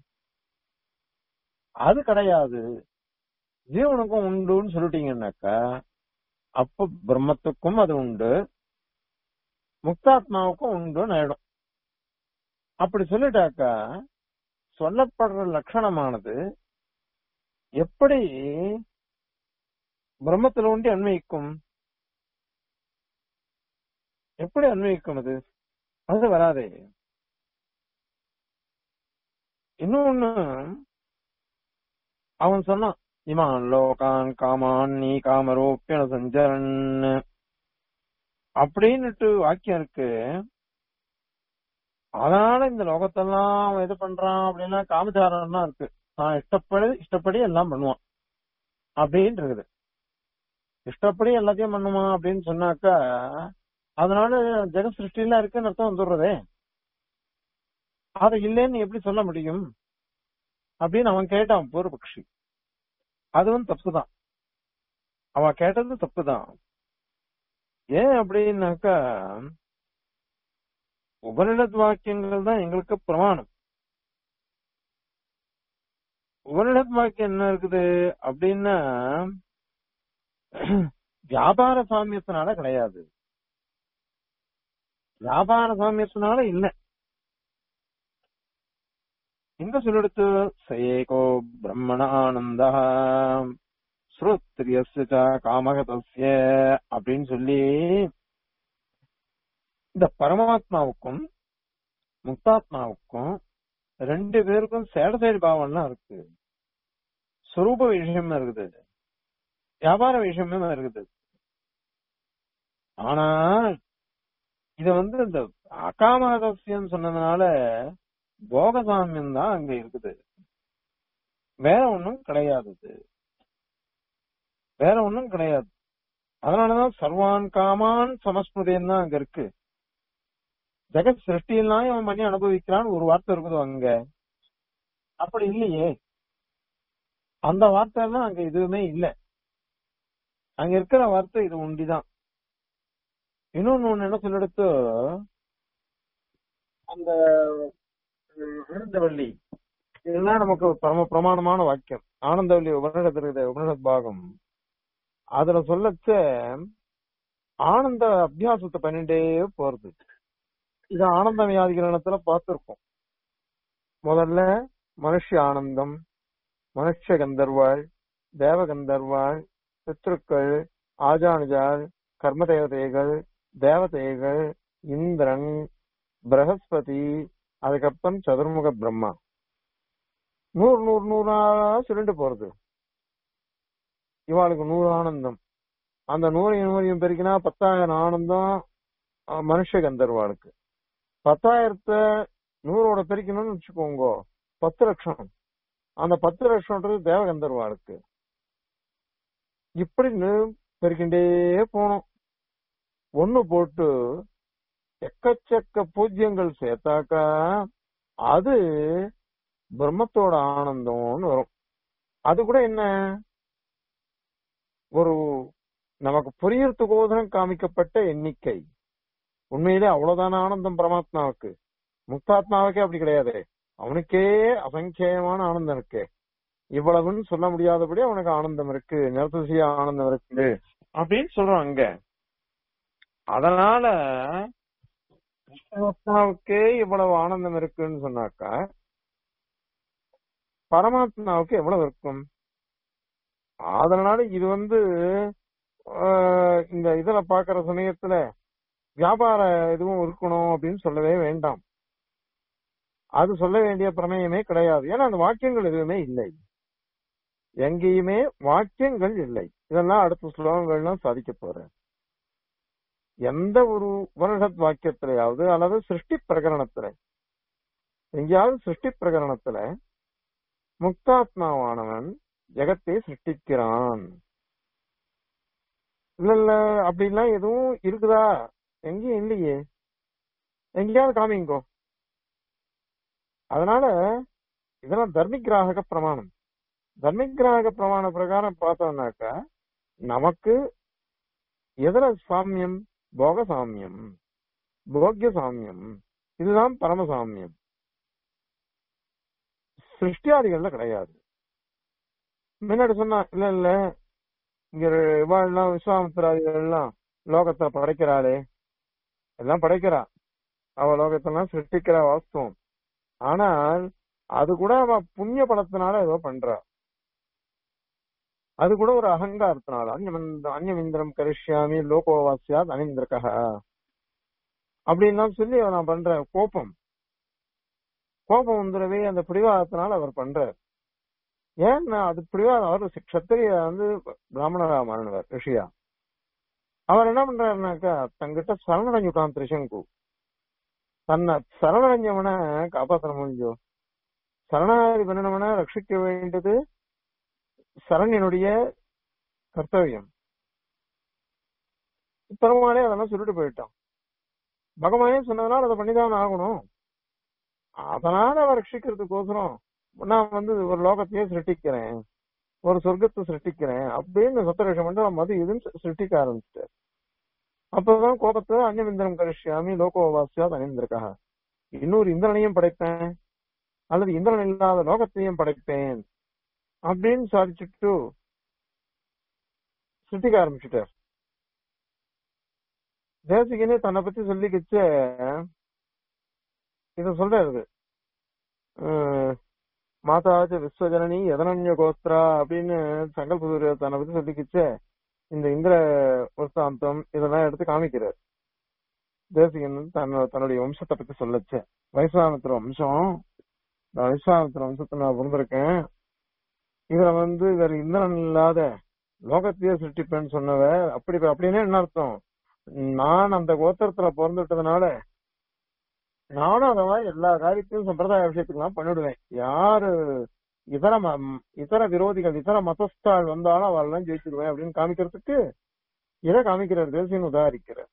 அது கிடையாது ஜீவனுக்கும் உண்டுன்னு சொல்லிட்டீங்கன்னாக்கா அப்ப பிரம்மத்துக்கும் அது உண்டு முக்தாத்மாவுக்கும் உண்டுன்னு ஆயிடும் அப்படி சொல்லிட்டாக்கா சொல்லப்படுற லட்சணமானது எப்படி பிரம்மத்துல உண்டி அன்வயிக்கும் எப்படி அன்வயிக்கும் அது அது வராதே இன்னொன்னு அவன் சொன்னான் இமான் லோகான் காமான் நீ காமரோப்பியன சஞ்சரன் அப்படின்னுட்டு வாக்கியம் இருக்கு அதனால இந்த லோகத்தெல்லாம் அவன் இது பண்றான் அப்படின்னா காமச்சாரம் தான் இருக்கு நான் இஷ்டப்படி இஷ்டப்படி எல்லாம் பண்ணுவான் அப்படின்னு இருக்குது இஷ்டப்படி எல்லாத்தையும் பண்ணுவான் அப்படின்னு சொன்னாக்கா அதனால ஜெக சிருஷ்டிலாம் இருக்குன்னு அர்த்தம் வந்துடுறதே அது இல்லைன்னு எப்படி சொல்ல முடியும் அப்படின்னு அவன் கேட்டான் பூர்வபக்ஷி அதுவும் தப்புதான் அவன் கேட்டது தப்புதான் ஏன் அப்படின்னாக்கா உபனிடத் வாக்கியங்கள் தான் எங்களுக்கு பிரமாணம் உபனிடத் வாக்கியம் என்ன இருக்குது அப்படின்னா வியாபார சாமியத்தினால கிடையாது வியாபார சாமியத்தினால இல்ல எங்க சொல்லெடுத்து சயேகோ பிரம்மண ஆனந்த ஸ்ரோத்ரியஸ்ய ச காமகதஸ்ய அப்படின்னு சொல்லி இந்த பரமாத்மாவுக்கும் முக்தாத்மாவுக்கும் ரெண்டு பேருக்கும் சேடசைடு பாவம்லாம் இருக்கு சுரூப விஷயமா இருக்குது வியாபார விஷயமே இருக்குது ஆனா இத வந்து இந்த அகாமரதசியம் சொன்னதுனால போகசாமியம் தான் அங்க இருக்குது வேற ஒண்ணும் கிடையாது இது. வேற ஒண்ணும் கிடையாது அதனாலதான் சர்வான் காமான் சமஸ்மிருதம் தான் அங்க இருக்கு ஜெகத் சிருஷ்டியெல்லாம் அவன் பண்ணி அனுபவிக்கிறான்னு ஒரு வார்த்தை இருக்குது அங்க அப்படி இல்லையே அந்த வார்த்தை எல்லாம் அங்க எதுவுமே இல்ல அங்க இருக்கிற வார்த்தை இது உண்டிதான் இன்னொன்னு ஒண்ணு என்ன சொல்லிடுத்து அந்த உம், ஆனந்தவள்ளி இதெல்லாம் நமக்கு பரம பிரமாணமான வாக்கியம் ஆனந்தவல்லி உபனிஷத்து இருக்குது உபனிஷத் பாகம் அதுல சொல்லச்ச ஆனந்த அபியாசத்தை பண்ணிட்டே போறது இது ஆனந்த வியாதிகரணத்துல பார்த்திருக்கோம் முதல்ல மனுஷ ஆனந்தம் மனுஷ கந்தர்வாள் தேவ கந்தர்வாள் பித்ருக்கள் ஆஜானுஜாள் கர்ம தேவதைகள் தேவதைகள் இந்திரன் பிரகஸ்பதி அதுக்கப்புறம் சதுர்முக பிரம்மா நூறு நூறு நூறா சுருண்டு போறது இவாளுக்கு நூறு ஆனந்தம் அந்த நூறையும் நூறையும் பெருக்கினா பத்தாயிரம் ஆனந்தம் அஹ், மனுஷ கந்தர்வாளுக்கு பத்தாயிரத்தை நூறோட பெருக்கணும்னு வச்சுக்கோங்க பத்து லட்சம் அந்த பத்து லட்சம்ன்றது தேவகந்தர்வாளுக்கு இப்படின்னு பெருக்கிண்டே போனோம் ஒண்ணு போட்டு எக்கச்சக்க பூஜ்யங்கள் சேர்த்தாக்கா அது பிரம்மத்தோட ஆனந்தம்னு வரும் அது கூட என்ன ஒரு நமக்கு புரியறதுக்கோசரம் காமிக்கப்பட்ட எண்ணிக்கை உண்மையிலே அவ்வளவுதான ஆனந்தம் பரமாத்மாவுக்கு முக்தாத்மாவுக்கே அப்படி கிடையாது அவனுக்கே அசங்கேயமான ஆனந்தம் இருக்கு இவ்வளவுன்னு சொல்ல முடியாதபடி அவனுக்கு ஆனந்தம் இருக்கு நிறத்தசிய ஆனந்தம் இருக்கு அப்படின்னு சொல்றான் அங்க அதனால பரமாத்மாவுக்கே இவ்வளவு ஆனந்தம் இருக்குன்னு சொன்னாக்கா பரமாத்மாவுக்கு எவ்வளவு இருக்கும் அதனால இது வந்து ஆஹ், இந்த இதுல பாக்குற சமயத்துல வியாபார எதுவும் இருக்கணும் அப்படின்னு சொல்லவே வேண்டாம் அது சொல்ல வேண்டிய பிரமேயமே கிடையாது ஏன்னா அந்த வாக்கியங்கள் எதுவுமே இல்லை எங்கேயுமே வாக்கியங்கள் இல்லை இதெல்லாம் அடுத்த ஸ்லோகங்கள்லாம் சாதிக்க போறேன் எந்த ஒரு உபனிஷத் வாக்கியத்திலேயாவது அல்லது சிருஷ்டி பிரகரணத்துல எங்கேயாவது சிருஷ்டி பிரகரணத்துல முக்தாத்மாவானவன் ஜெகத்தை சிருஷ்டிக்கிறான் இல்ல இல்ல அப்படிலாம் எதுவும் இருக்குதா எங்கேயும் இல்லையே எங்கேயாவது காமிங்கோ அதனால இதெல்லாம் தர்மிகிராக பிரமாணம் தர்மிகிராக பிரமாண பிரகாரம் பார்த்தோம்னாக்கா நமக்கு எதுல சாமியம் போக சாமியம் போக்கிய சாமியம் இதுதான் பரமசாமியம் சிருஷ்டியாதிகள்ல கிடையாது முன்னாடி சொன்னா இல்ல இல்ல இங்க இவாள்லாம் விஸ்வாமித்திராதிகள் எல்லாம் லோகத்தை படைக்கிறாளே எல்லாம் படைக்கிறா அவ லோகத்தெல்லாம் சிருஷ்டிக்கிறா வாஸ்தவம் ஆனால் அது கூட அவ புண்ணிய பலத்தினால ஏதோ பண்றா அது கூட ஒரு அகங்காரத்தினால அந்நியமந்த அந்நியமிந்திரம் கரிஷ்யாமி லோகோவாசியாத் அனிந்திரகா அப்படின்லாம் சொல்லி நான் பண்றேன் கோபம் கோபம் வந்துடவே அந்த பிடிவாதத்தினால அவர் பண்றார் ஏன்னா அது பிடிவாதம் அவர் கத்திரிய வந்து பிராமணரா மாறினவர் ரிஷியா அவர் என்ன பண்றாருனாக்கா தங்கிட்ட சரணடைஞ்சுட்டான் திரிசங்கு தன்னை சரணடைஞ்சவனை காப்பாற்ற முடிஞ்சோ சரணாதி பண்ணினவனை ரட்சிக்க வேண்டியது சரண்யனுடைய கர்த்தவியம் பெருமாளே அதெல்லாம் சொல்லிட்டு போயிட்டான் பகவானே சொன்னதுனால அதை பண்ணிதான் ஆகணும் அதனால அவ ரட்சிக்கிறதுக்கோசரம் நான் வந்து ஒரு லோகத்தையே சிருஷ்டிக்கிறேன் ஒரு சொர்க்கத்தை சிருஷ்டிக்கிறேன் அப்படின்னு சத்தரட்சம் பண்ணி அவன் மது இதுன்னு சிருஷ்டிக்க ஆரம்பிச்சிட்டார் அப்பதான் கோபத்தை அந்நியமிந்திரம் கரிஷ்யாமி லோகோவாசியாத் அணிந்திருக்கா இன்னொரு இந்திரனையும் படைப்பேன் அல்லது இந்திரன் இல்லாத லோகத்தையும் படைப்பேன் அப்படின்னு சாதிச்சுட்டு சிருஷ்டிக்க ஆரம்பிச்சுட்டார் தேசிகனே தன்னை பத்தி சொல்லிக்கிச்ச இத சொல்றாரு மாதாஜ விஸ்வஜனனி எதனன்ய கோத்ரா அப்படின்னு சங்கல்ப தன்னை பத்தி சொல்லிக்கிச்ச இந்த இந்திர வர்த்தாந்தம் இதெல்லாம் எடுத்து காமிக்கிறார் தேசிகன் வந்து தன்னோட தன்னுடைய வம்சத்தை பத்தி சொல்லச்சு வைஸ்வாமித்திர வம்சம் நான் வைஸ்வாமித்திர வம்சத்தை நான் பிறந்திருக்கேன் இதுல வந்து வேற இந்திரன் இல்லாத லோகத்தையே சிருஷ்டிப்பேன்னு சொன்னவ அப்படி அப்படின்னா என்ன அர்த்தம் நான் அந்த கோத்திரத்துல பிறந்துட்டதுனால நானும் அந்த மாதிரி எல்லா காரியத்தையும் சம்பிரதாய விஷயத்துக்கெல்லாம் பண்ணிடுவேன் யாரு இதர ம- இதர விரோதிகள் இதர மதஸ்தாள் வந்தாலும் அவெல்லாம் ஜெயிச்சிருவேன் அப்படின்னு காமிக்கிறதுக்கு இதை காமிக்கிறார் தேசியன் உதாரிக்கிறார்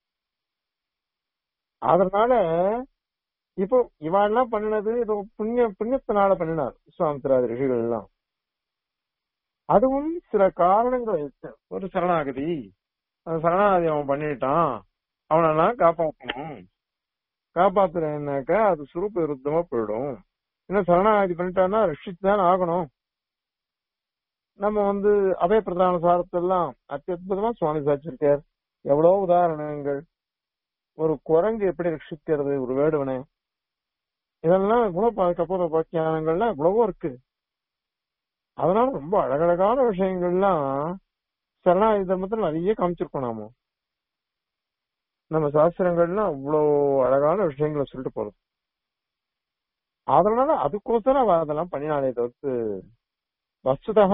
அதனால இப்போ இவாள்லாம் பண்ணினது இது புண்ணிய புண்ணியத்தினால பண்ணினார் விஸ்வாமித்திராதி ரிஷிகள் எல்லாம் அதுவும் சில காரணங்கள் இருக்கு. ஒரு சரணாகதி அந்த சரணாகதி அவன் பண்ணிட்டான் அவனெல்லாம் காப்பாற்றணும் காப்பாத்துறேன்னாக்கா அது சுரூப விருத்தமா போயிடும் இன்னும் சரணாகதி பண்ணிட்டான்னா ரட்சித்து தான் ஆகணும் நம்ம வந்து அபய பிரதான சாரத்தெல்லாம் அத்தியுதமா சுவாமி சாச்சிருக்கார் எவ்வளவு உதாரணங்கள் ஒரு குரங்கு எப்படி ரட்சிக்கிறது ஒரு வேடுவனை இதெல்லாம் குணப்பா கபோத பாக்கியானங்கள்லாம் எவ்வளவோ இருக்கு அதனால ரொம்ப அழகழகான விஷயங்கள்லாம் சரணாகதி தர்மத்துல நிறைய காமிச்சிருக்கோம் நாம நம்ம சாஸ்திரங்கள்லாம் அவ்வளோ அழகான விஷயங்களை சொல்லிட்டு போறது அதனால அதுக்கோசரம் அவ அதெல்லாம் பண்ணினாலே தவிர்த்து வஸ்துதக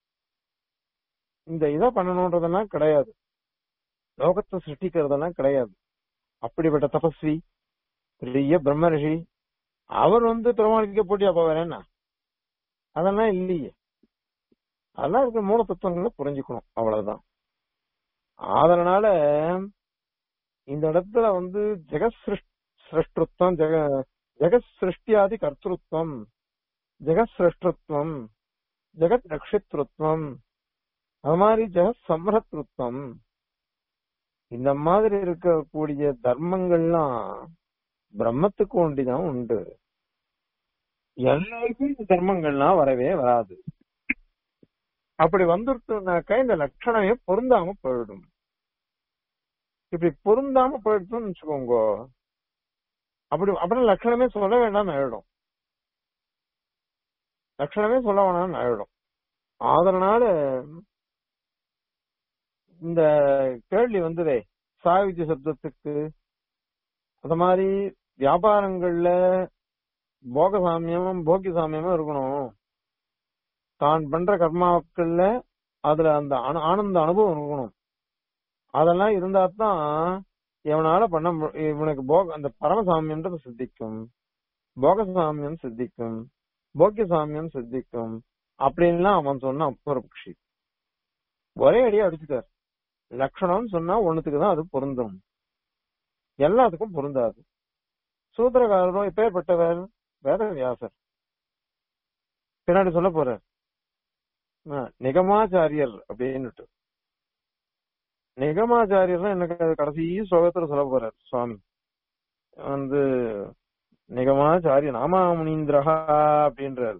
இந்த இதை பண்ணணுன்றதெல்லாம் கிடையாது லோகத்தை சிருஷ்டிக்கிறதெல்லாம் கிடையாது அப்படிப்பட்ட தபஸ்வி பெரிய பிரம்ம ரிஷி அவர் வந்து பெருமாளுக்கு போட்டி அப்ப வேற என்ன அதெல்லாம் இல்லையே அதெல்லாம் இருக்க மூல தத்துவங்களை புரிஞ்சுக்கணும் அவ்வளவுதான் அதனால இந்த இடத்துல வந்து ஜெகத் சிருஷ்டிருத்தம் ஜெக ஜெகத் சிருஷ்டியாதி கர்த்திருவம் ஜெகத் சிருஷ்டத்துவம் ஜெகத் ரக்ஷித்ருத்வம் அது மாதிரி ஜெகத் சம்ரத்ருத்வம் இந்த மாதிரி இருக்கக்கூடிய தர்மங்கள்லாம் பிரம்மத்துக்கு ஒண்டிதான் உண்டு எல்லாருக்கும் இந்த தர்மங்கள்லாம் வரவே வராது அப்படி வந்துருச்சுனாக்கா இந்த லட்சணமே பொருந்தாம போயிடும் இப்படி பொருந்தாம போயிடுச்சுன்னு வச்சுக்கோங்க அப்படி அப்புறம் லட்சணமே சொல்ல வேண்டாம்னு ஆயிடும் லட்சணமே சொல்ல வேணாம்னு ஆயிடும் அதனால இந்த கேள்வி வந்ததே சாயுஜ சப்தத்துக்கு அந்த மாதிரி வியாபாரங்கள்ல போக சாமியமும் போக்கிய சாமியமும் இருக்கணும் தான் பண்ற கர்மாக்கள்ல அதுல அந்த ஆன- ஆனந்த அனுபவம் இருக்கணும் அதெல்லாம் இருந்தா தான் இவனால பண்ண மு- இவனுக்கு போக அந்த பரமசாமியன்றது சித்திக்கும் போக சாமியம் சித்திக்கும் போக்கிய சாமியம் சித்திக்கும் அப்படின்லாம் அவன் சொன்ன அப்புறபக்ஷி ஒரே அடியா அடிச்சுட்டார் லட்சணம்னு சொன்னா ஒண்ணுத்துக்கு தான் அது பொருந்தும் எல்லாத்துக்கும் பொருந்தாது சூத்திரகாரரும் எப்பேற்பட்டவர் வேதவியாசர் பின்னாடி சொல்ல போறார் ஆ, நிகமாச்சாரியர் அப்படின்னுட்டு நிகமாச்சாரியர் எனக்கு அது கடைசி ஸ்லோகத்துல சொல்ல போறார் சுவாமி வந்து நிகமாச்சாரிய நாமாமுனீந்திரஹா அப்படின்றாரு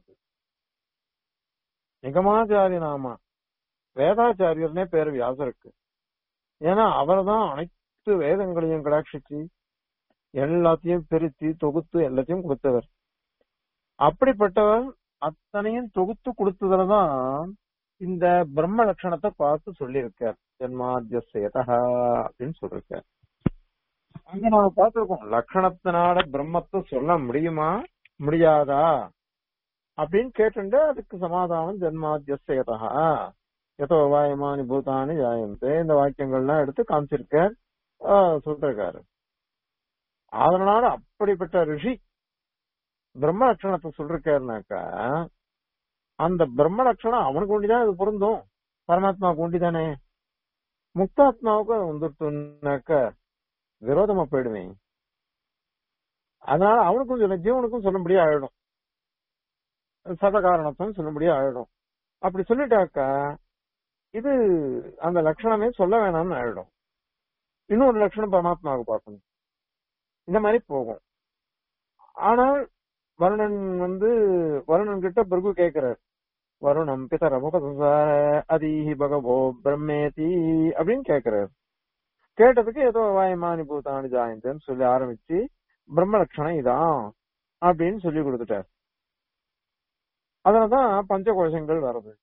நிகமாச்சாரிய நாமா வேதாச்சாரியர்னே பேர் வியாசருக்கு ஏன்னா அவர்தான் அனைத்து வேதங்களையும் கடாட்சிச்சு எல்லாத்தையும் பிரித்து தொகுத்து எல்லாத்தையும் கொடுத்தவர் அப்படிப்பட்டவர் அத்தனையும் தொகுத்து கொடுத்ததுலதான் இந்த பிரம்ம லட்சணத்தை பார்த்து சொல்லியிருக்கார் ஜென்மாத்தியசேதா அப்படின்னு சொல்லிருக்கார் அங்க நாம பார்த்திருக்கோம் லட்சணத்தினால பிரம்மத்தை சொல்ல முடியுமா முடியாதா அப்படின்னு கேட்டுண்டு அதுக்கு சமாதானம் ஜென்மாத்தியசேதா எதோ வாயமானி பூதானி ஜாயந்தே இந்த வாக்கியங்கள்லாம் எடுத்து காமிச்சிருக்கார் ஆஹ் சொல்லிருக்காரு அதனால அப்படிப்பட்ட ரிஷி பிரம்ம லட்சணத்தை சொல்லிருக்காருனாக்கா அந்த பிரம்ம லட்சணம் அவனுக்கு ஒண்டிதான் இது பொருந்தும் பரமாத்மாவுக்கு ஒண்டிதானே முக்தாத்மாவுக்கு அது வந்துட்டுனாக்க விரோதமா போயிடுவேன் அதனால அவனுக்கும் சொல்ல ஜீவனுக்கும் சொல்லும்படியா ஆயிடும் சத காரணத்தும் சொல்லும்படியா ஆயிடும் அப்படி சொல்லிட்டாக்கா இது அந்த லட்சணமே சொல்ல வேணாம்னு ஆயிடும் இன்னொரு லட்சணம் பரமாத்மாவுக்கு பார்க்கணும் இந்த மாதிரி போகும் ஆனால் வருணன் வந்து வருணன் கிட்ட பிறகு கேக்குறார் வருணம் பிதர முகசார அதீஹி பகவோ பிரம்மேதி அப்படின்னு கேக்குறாரு கேட்டதுக்கு ஏதோ வாயமானி பூதானி ஜாயந்தன்னு சொல்லி ஆரம்பிச்சு பிரம்ம லட்சணம் இதான் அப்படின்னு சொல்லி கொடுத்துட்டார் அதுலதான் பஞ்ச கோஷங்கள் வருது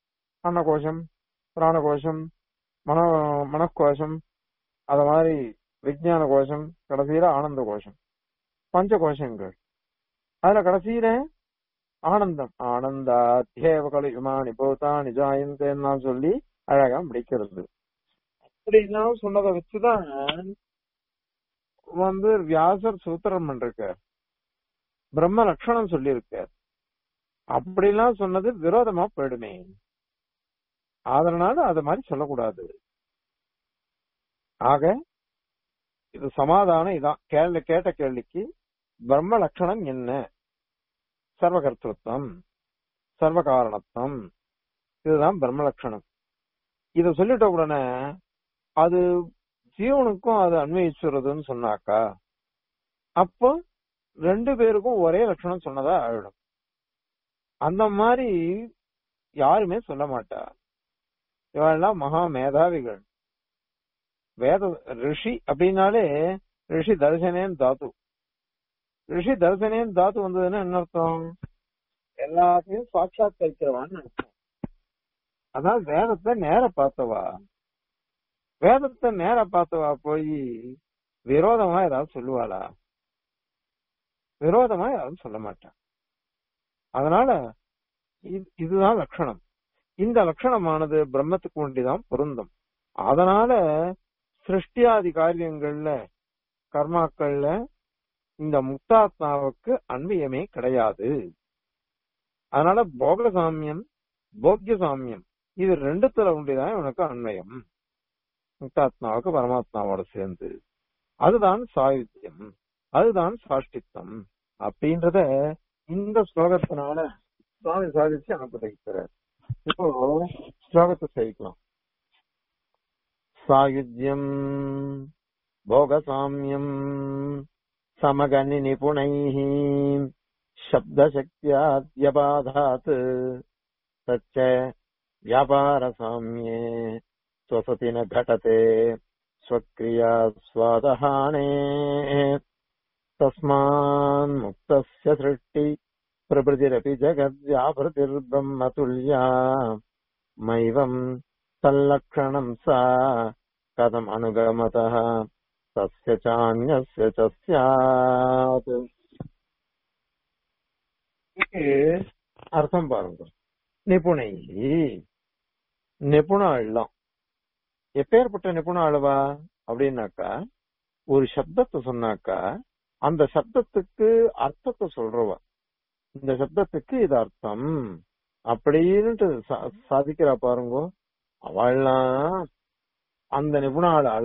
அன்னகோஷம் பிராணகோஷம் மனோ மனக்கோஷம் அத மாதிரி விஜயான கோஷம் கடைசியில ஆனந்த கோஷம் பஞ்ச கோஷங்கள் அதுல கடைசியில ஆனந்தம் ஆனந்தாத்யேவ யுமானி பூதானி ஜாயந்தேன்னா சொல்லி அழகா முடிக்கிறது அப்படிலாம் சொன்னதை வச்சுதான் வந்து வியாசர் சூத்திரம் பண்ணிருக்கார் பிரம்ம லட்சணம் சொல்லியிருக்கார் அப்படிலாம் சொன்னது விரோதமா போயிடுமே அதனால அது மாதிரி சொல்லக்கூடாது ஆக இது சமாதானம் இதான் கேள்வி கேட்ட கேள்விக்கு பிரம்ம லட்சணம் என்ன சர்வகர்த்தத்துவம் சர்வ காரணத்துவம் இதுதான் பிரம்ம லட்சணம் இத சொல்லிட்ட உடனே அது ஜீவனுக்கும் அது அன்வயிச்சுறதுன்னு சொன்னாக்கா அப்போ ரெண்டு பேருக்கும் ஒரே லட்சணம் சொன்னதா ஆயிடும் அந்த மாதிரி யாருமே சொல்ல மாட்டா இவெல்லாம் மகா மேதாவிகள் வேத ரிஷி அப்படின்னாலே ரிஷி தரிசனேன் தாத்து ரிஷி தரிசனேன் தாத்து வந்ததுன்னா என்ன அர்த்தம் எல்லாத்தையும் சாட்சாத்கரிக்கிறவான்னு அர்த்தம் அதான் வேதத்தை நேர பார்த்தவா வேதத்தை நேர பார்த்தவா போய் விரோதமா ஏதாவது சொல்லுவாளா விரோதமா யாரும் சொல்ல மாட்டான் அதனால இது- இதுதான் லட்சணம் இந்த லட்சணமானது பிரம்மத்துக்கு ஒண்டிதான் பொருந்தும் அதனால சிருஷ்டியாதி காரியங்கள்ல கர்மாக்கள்ல இந்த முக்தாத்மாவுக்கு அன்பியமே கிடையாது அதனால போக சாமியம் போக்கிய சாமியம் இது ரெண்டுத்துல உண்டிதான் இவனுக்கு அன்வயம் முக்தாத்மாவுக்கு பரமாத்மாவோட சேர்ந்து அதுதான் சாயுத்தியம் அதுதான் சாஷ்டித்தம் அப்படின்றத இந்த ஸ்லோகத்தினால சுவாமி சாதிச்சு அனுப்பதிக்கிறார் இப்போ ஸ்லோகத்தை சேவிக்கலாம் சாயுஜ்யம் போகசாமியம் சமகனி நிபுணைः शब्दशक्त्याद्यबाधात् तच्च व्यापारसाम्ये स्वसति न घटते स्वक्रिया स्वादहाने तस्मान्मुक्तस्य सृष्टि प्रभृतिरपि जगद्व्याभृतिर्ब्रह्मतुल्या मैवम् तल्लक्षणम् सा कथम् अनुगमतः तस्य चान्यस्य च स्यात् இதுக்கு அர்த்தம் பாருங்க நிபுணை நிபுண ஆள்லாம் எப்பேற்பட்ட நிபுண ஆளுவா அப்படின்னாக்கா ஒரு சப்தத்தை சொன்னாக்கா அந்த சப்தத்துக்கு அர்த்தத்தை சொல்றவா இந்த சப்தத்துக்கு இது அர்த்தம் அப்படின்ட்டு சா- சாதிக்கிறா பாருங்க அவள்லாம் அந்த நிபுணாளால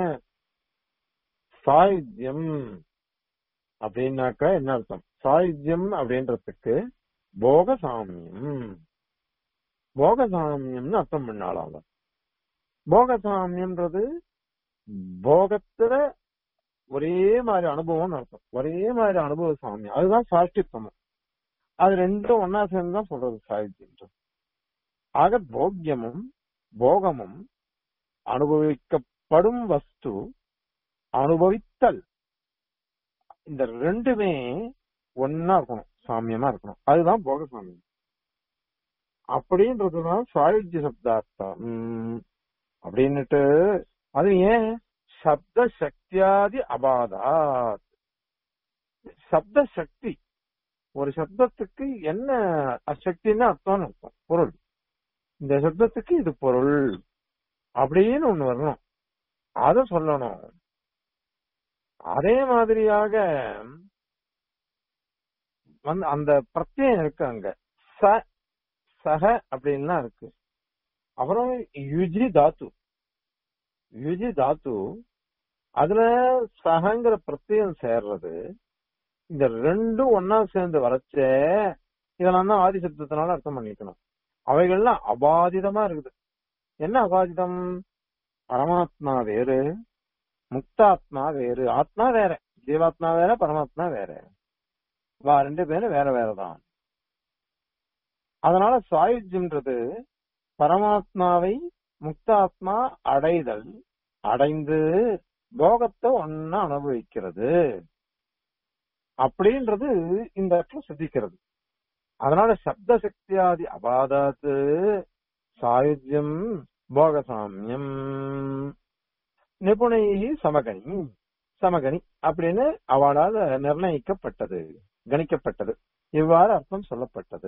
சாயுத்தியம் அப்படின்னாக்கா என்ன அர்த்தம் சாயுத்தியம் அப்படின்றதுக்கு போகசாமியம் போகசாமியம்னு அர்த்தம் பண்ணாலும் அவன் போகசாமியம்ன்றது போகத்துல ஒரே மாதிரி அனுபவம்னு அர்த்தம் ஒரே மாதிரி அனுபவ சாமியம் அதுதான் சாஷ்டித்தமம் அது ரெண்டும் ஒன்னா சேர்ந்து தான் சொல்றது சாயுத்தியம் ஆக போக்கியமும் போகமும் அனுபவிக்கப்படும் வஸ்து அனுபவித்தல் இந்த ரெண்டுமே ஒன்னா இருக்கணும் சாமியமா இருக்கணும் அதுதான் போக சாமியம் அப்படின்றதுதான் சாயுஜ்ய சப்தார்த்தம் உம், அப்படின்னுட்டு அது ஏன் சப்த சக்தியாதி அபாதாத் சப்த சக்தி ஒரு சப்தத்துக்கு என்ன சக்தின்னு அர்த்தம்னு அர்த்தம் பொருள் இந்த சப்தத்துக்கு இது பொருள் அப்படின்னு ஒண்ணு வரணும் அத சொல்லணும் அதே மாதிரியாக வந்து அந்த பிரத்யம் இருக்கு அங்க ச சக அப்படின்லாம் இருக்கு அப்புறம் யுஜி தாத்து யுஜி தாத்து அதுல சகங்கிற பிரத்யம் சேர்றது இந்த ரெண்டும் ஒன்னா சேர்ந்து வரச்சே இதெல்லாம் தான் ஆதி சப்தத்தினால அர்த்தம் பண்ணிக்கணும் அவைகள்லாம் அபாதிதமா இருக்குது என்ன அபாதிதம் பரமாத்மா வேறு முக்தாத்மா வேறு ஆத்மா வேற ஜீவாத்மா வேற பரமாத்மா வேற வா ரெண்டு பேரும் வேற வேறதான் அதனால சாயுஜ்யம்ன்றது பரமாத்மாவை முக்தாத்மா அடைதல் அடைந்து போகத்தை ஒன்னா அனுபவிக்கிறது அப்படின்றது இந்த இடத்துல சித்திக்கிறது அதனால சப்த சக்தியாதி அபாதாத்து சாயுஜ்யம் போகசாமியம் நிபுணை சமகனி சமகனி அப்படின்னு அவளால் நிர்ணயிக்கப்பட்டது கணிக்கப்பட்டது இவ்வாறு அர்த்தம் சொல்லப்பட்டது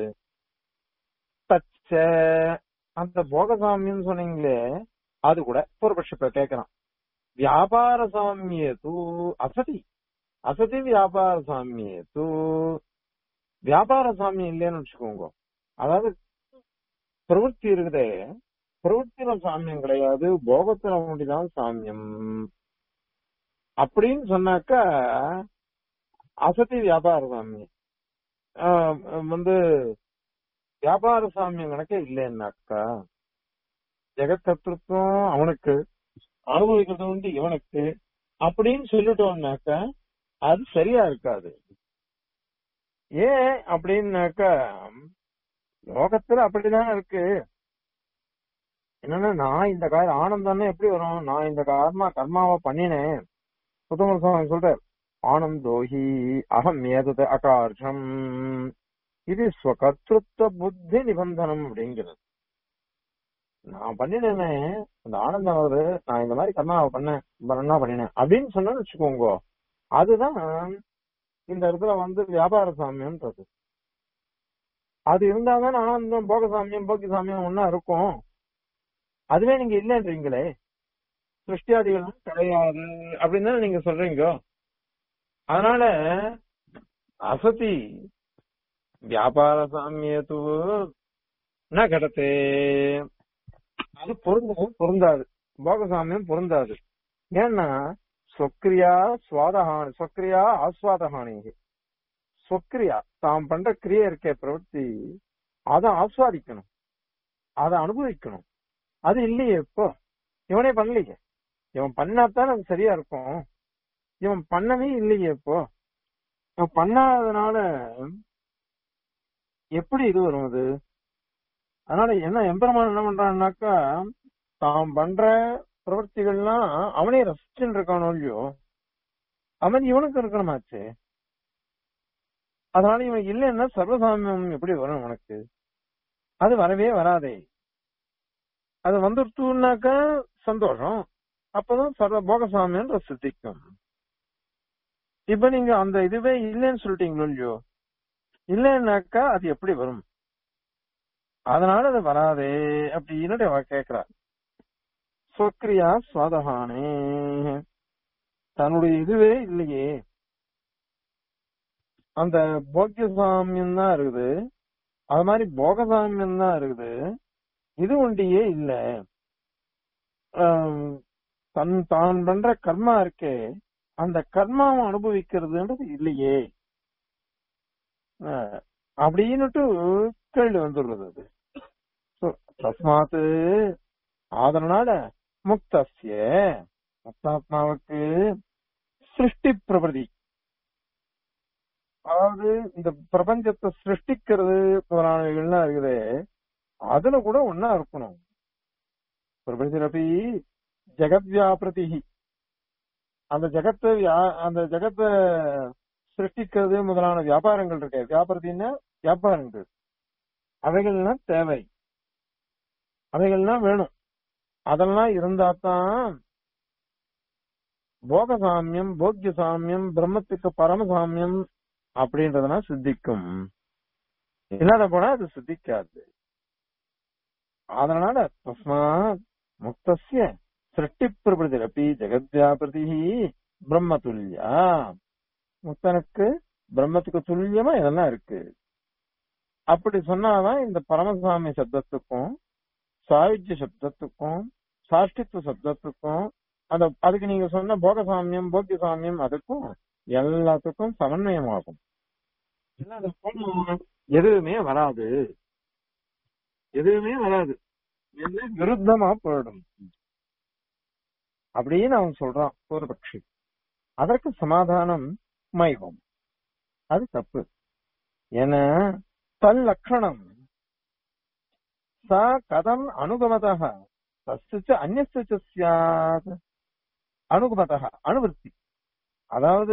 தச்ச அந்த போகசாமியம் சொன்னீங்களே அது கூட பூர்வபட்ச கேட்கலாம் வியாபார சாமியே தூ அசதி அசதி வியாபார சாமியே தூ வியாபார சாமியம் இல்லைன்னு வச்சுக்கோங்க அதாவது பிரவೃತ್ತಿ இருக்குதே பிரவೃத்தில சாமியம் கிடையாது போகத்துல மட்டும்தான் சாமியம் அப்படின்னு சொன்னாக்கா அசதி வியாபார சாமியம் ஆஹ் வந்து வியாபார சாமியம் கணக்கே இல்லைன்னாக்கா ஜெகத்தத்துவம் அவனுக்கு அனுபவிக்கிறது வந்து இவனுக்கு அப்படின்னு சொல்லிட்டோம்னாக்கா அது சரியா இருக்காது ஏன் அப்படின்னாக்கா லோகத்துல அப்படிதான் இருக்கு என்னன்னா நான் இந்த கார ஆனந்தம்னா எப்படி வரும் நான் இந்த கர்மா கர்மாவை பண்ணினேன் புத்தகம் சுவாமி சொல்றார் ஆனந்தோஹி அகம் ஏதது அகார்ஷம் இது ஸ்வகர்த்திருவ புத்தி நிபந்தனம் அப்படிங்கிறது நான் பண்ணினேனே அந்த ஆனந்தம் வருது நான் இந்த மாதிரி கர்மாவை பண்ணேன் பண்ணா பண்ணினேன் அப்படின்னு சொன்னேன்னு வச்சுக்கோங்க அதுதான் இந்த இடத்துல வந்து வியாபார சாமியம்ன்றது அது இருந்தாதான் ஆனந்தம் போக சாமியம் போக்கி சாமியம் ஒன்னா இருக்கும் அதுவே நீங்க இல்லைன்றீங்களே சிருஷ்டியாதிகள் கிடையாது அப்படின்னு தானே நீங்க சொல்றீங்க அதனால அசதி வியாபார சாமியத்து ந கடத்தே அது பொருந்தவும் பொருந்தாது போக சாமியம் பொருந்தாது ஏன்னா சொக்ரியா சுவாதஹானி சொக்ரியா ஆஸ்வாதஹானி சொக்ரியா தாம் பண்ற கிரியை இருக்கே பிரவൃத்தி அதை ஆஸ்வாதிக்கணும் அதை அனுபவிக்கணும் அது இல்லையே இப்போ இவனே பண்ணலையே இவன் பண்ணாதான் அது சரியா இருக்கும் இவன் பண்ணவே இல்லையே இப்போ இவன் பண்ணாதனால எப்படி இது வரும் அது அதனால என்ன எம்பெருமான் என்ன பண்றான்னாக்கா தாம் பண்ற பிரவர்த்திகள்லாம் அவனே ரசிச்சுன்னு இருக்கானோ இல்லையோ அவன் இவனுக்கு இருக்கணுமாச்சு அதனால இவன் இல்லைன்னா சர்வசாமியம் எப்படி வரும் உனக்கு அது வரவே வராதே அது வந்துருத்துனாக்கா சந்தோஷம் அப்பதான் சர்வ போகசாமியன்ற சித்திக்கும் இப்ப நீங்க அந்த இதுவே இல்லைன்னு சொல்லிட்டீங்களோ இல்லையோ இல்லைன்னாக்கா அது எப்படி வரும் அதனால அது வராதே அப்படின்னு அவ கேக்குறா சொக்ரியா சுவாதகானே தன்னுடைய இதுவே இல்லையே அந்த போக்கிய சாமியம் தான் இருக்குது அது மாதிரி போகசாமியம் தான் இருக்குது இது ஒண்டியே இல்ல ஆம், தன் தான் பண்ற கர்மா இருக்கே அந்த கர்மாவை அனுபவிக்கிறதுன்றது இல்லையே அஹ், அப்படின்னுட்டு கேள்வி வந்துடுறது அது So, தஸ்மாத்து அதனால முக்தஸ்ய முக்தாத்மாவுக்கு சிருஷ்டி பிரபதி அதாவது இந்த பிரபஞ்சத்தை சிருஷ்டிக்கிறது முதலானவைகள்லாம் இருக்குது அதுல கூட ஒன்னா இருக்கணும் பிரபஞ்சரபி ஜெகத் வியாபிரதி அந்த ஜெகத்தை வியா- அந்த ஜெகத்தை சிருஷ்டிக்கிறது முதலான வியாபாரங்கள் இருக்கு வியாபாரத்தின்னா வியாபாரங்கள் அவைகள்லாம் தேவை அவைகள்லாம் வேணும் அதெல்லாம் இருந்தா தான் போக சாமியம் போக்கிய சாமியம் பிரம்மத்துக்கு பரமசாமியம் அப்படின்றதுனா சித்திக்கும் இல்லாத போனா அது சித்திக்காது அதனால தஸ்மாத் முக்தஸ்ய சிருஷ்டி பிரபதிரப்பி ஜெகத்யாபிரதி பிரம்ம துல்லியா முக்தனுக்கு பிரம்மத்துக்கு துல்லியமா இதெல்லாம் இருக்கு அப்படி சொன்னாதான் இந்த பரமசாமி சப்தத்துக்கும் சாயுஜ்ய சப்தத்துக்கும் சாஷ்டித்வ சப்தத்துக்கும் அந்த அதுக்கு நீங்க சொன்ன போகசாமியம் போக்கிய சாமியம் அதுக்கும் எல்லாத்துக்கும் சமன்வயமாகும் இல்லாத போனா எதுவுமே வராது எதுவுமே வராது எல்லாம் விருத்தமா போயிடும் அப்படின்னு அவன் சொல்றான் பூர்வபக்ஷி அதற்கு சமாதானம் மைவம் அது தப்பு ஏன்னா தல் லட்சணம் சா கதம் அனுகமதா தஸ்ய அந்நிய சியாத் அனுகமதா அனுவர்த்தி அதாவது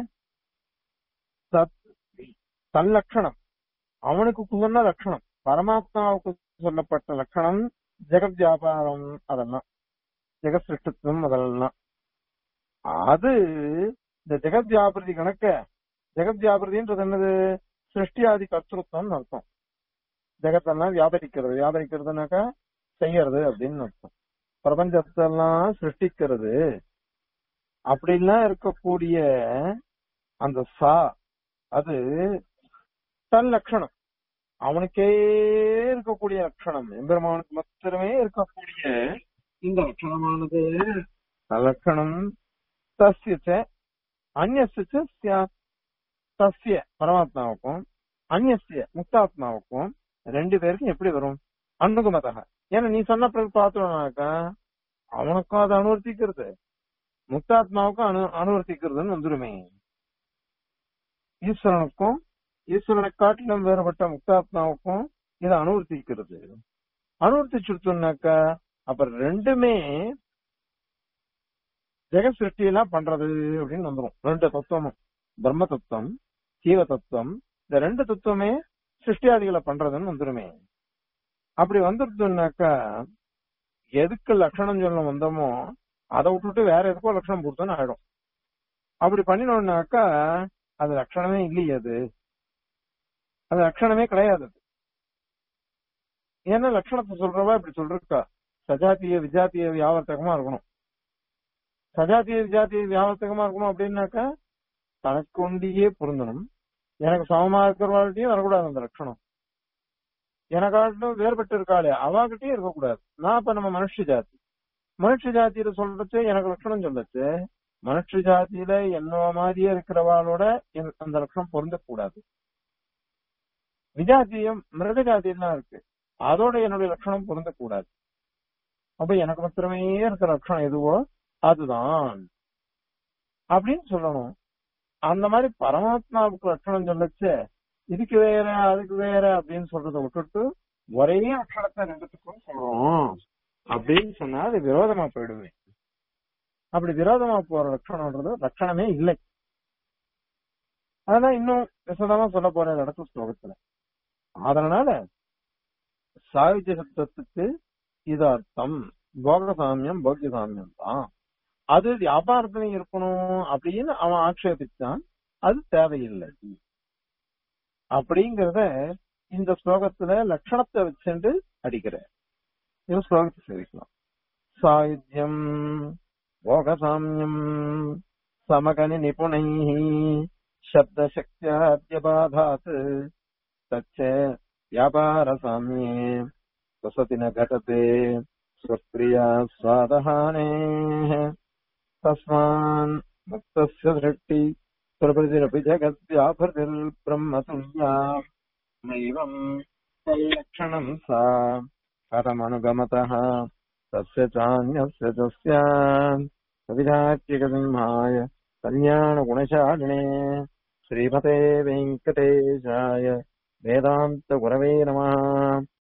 தத் தல்லட்சணம் அவனுக்கு சொன்ன லட்சணம் பரமாத்மாவுக்கு சொல்லப்பட்ட லட்சணம் ஜெகத் வியாபாரம் அதெல்லாம் ஜெகத் சிருஷ்டித்துவம் முதல்லாம் அது இந்த ஜெகத் வியாபிரதி கணக்க ஜெகத் வியாபிரதின்றது என்னது சிருஷ்டியாதி கர்த்தத்துவம்னு அர்த்தம் ஜெகத்தெல்லாம் வியாபரிக்கிறது வியாபரிக்கிறதுனாக்கா செய்யறது அப்படின்னு அர்த்தம் பிரபஞ்சத்தெல்லாம் சிருஷ்டிக்கிறது அப்படிலாம் இருக்கக்கூடிய அந்த சா அது தன் லட்சணம் அவனுக்கே இருக்கக்கூடிய லட்சணம் எம்பெருமானுக்கு மாத்திரமே இருக்கக்கூடிய இந்த லட்சணமானது லட்சணம் தஸ்ய அந்நிய தஸ்ய பரமாத்மாவுக்கும் அந்நிய முக்தாத்மாவுக்கும் ரெண்டு பேருக்கும் எப்படி வரும் அணுகுமதாக ஏன்னா நீ சொன்ன பிறகு பார்த்தோம்னாக்கா அவனுக்கும் அதை அனுவர்த்திக்கிறது முக்தாத்மாவுக்கும் அனு அனுவர்த்திக்கிறதுன்னு வந்துருமே ஈஸ்வரனுக்கும் ஈஸ்வரனை காட்டிலும் வேறுபட்ட முக்தாத்மாவுக்கும் இதை அனுவர்த்திக்கிறது அனுவர்த்திச்சுட்டோம்னாக்கா அப்புறம் ரெண்டுமே ஜெகத் சிருஷ்டியெல்லாம் பண்றது அப்படின்னு வந்துரும் ரெண்டு தத்துவமும் பிரம்ம தத்துவம் ஜீவ தத்துவம் இந்த ரெண்டு தத்துவமே சிருஷ்டியாதிகளை பண்றதுன்னு வந்துருமே அப்படி வந்துருதுனாக்கா எதுக்கு லட்சணம் சொல்ல வந்தோமோ அதை விட்டுட்டு வேற எதுக்கோ லட்சணம் கொடுத்தோன்னு ஆயிடும் அப்படி பண்ணினோம்னாக்கா அது லட்சணமே இல்லையே அது அது லட்சணமே கிடையாது அது ஏன்னா லட்சணத்தை சொல்றவா இப்படி சொல்றா சஜாத்திய விஜாத்திய வியாவர்த்தகமா இருக்கணும் சஜாத்திய விஜாத்திய வியாவர்த்தகமா இருக்கணும் அப்படின்னாக்கா தனக்கு ஒண்டியே பொருந்தணும் எனக்கு சமமா இருக்கிறவாழ்கிட்டயும் வரக்கூடாது அந்த லட்சணம் எனக்காட்டும் வேறுபட்டு இருக்காளே அவாகிட்டயும் இருக்கக்கூடாது நான் இப்ப நம்ம மனுஷ ஜாதி மனுஷ ஜாத்தியில சொல்றது எனக்கு லட்சணம் சொல்லச்சு மனுஷ ஜாதியில என்ன மாதிரியே இருக்கிறவாளோட என்- அந்த லட்சணம் பொருந்தக்கூடாது விஜாத்தியம் மிருக ஜாதியெல்லாம் இருக்கு அதோட என்னுடைய லட்சணம் பொருந்தக்கூடாது அப்ப எனக்கு மாத்திரமே இருக்கிற லட்சணம் எதுவோ அதுதான் அப்படின்னு சொல்லணும் அந்த மாதிரி பரமாத்மாவுக்கு லட்சணம் சொல்லச்சு இதுக்கு வேற அதுக்கு வேற அப்படின்னு சொல்றதை விட்டுட்டு ஒரே லட்சணத்தை ரெண்டுத்துக்கும் சொல்றோம் அப்படின்னு சொன்னா அது விரோதமா போயிடுவேன் அப்படி விரோதமா போற லட்சணம்ன்றது லட்சணமே இல்லை அதெல்லாம் இன்னும் விசதமா சொல்ல போற இந்த இடத்து ஸ்லோகத்துல அதனால சாகித்ய சப்தத்துக்கு இது அர்த்தம் போக சாமியம் போக்கிய சாமியம் தான் அது வியாபாரத்திலையும் இருக்கணும் அப்படின்னு அவன் ஆட்சேபிச்சான் அது தேவையில்லை அப்படிங்கறத இந்த ஸ்லோகத்துல லட்சணத்தை வச்சுட்டு அடிக்கிற இந்த ஸ்லோகத்தை சேவிக்கலாம் சாயுத்தியம் போகசாமியம் சமகனி நிபுணை சப்தசக்தியாத்யபாதாத் தச்ச வியாபாரசாமியே வசதி ந घटते स्वप्रिया स्वादहाने तस्मान् मुक्तस्य दृष्टि प्रभृतिरपि जगद्व्याभृतिर्ब्रह्मतुल्या नैवम् तल्लक्षणम् सा कथमनुगमतः तस्य चान्यस्य तस्य कविधात्यकसिंहाय कल्याणगुणशालिने श्रीमते वेङ्कटेशाय वेदान्तगुरवे नमः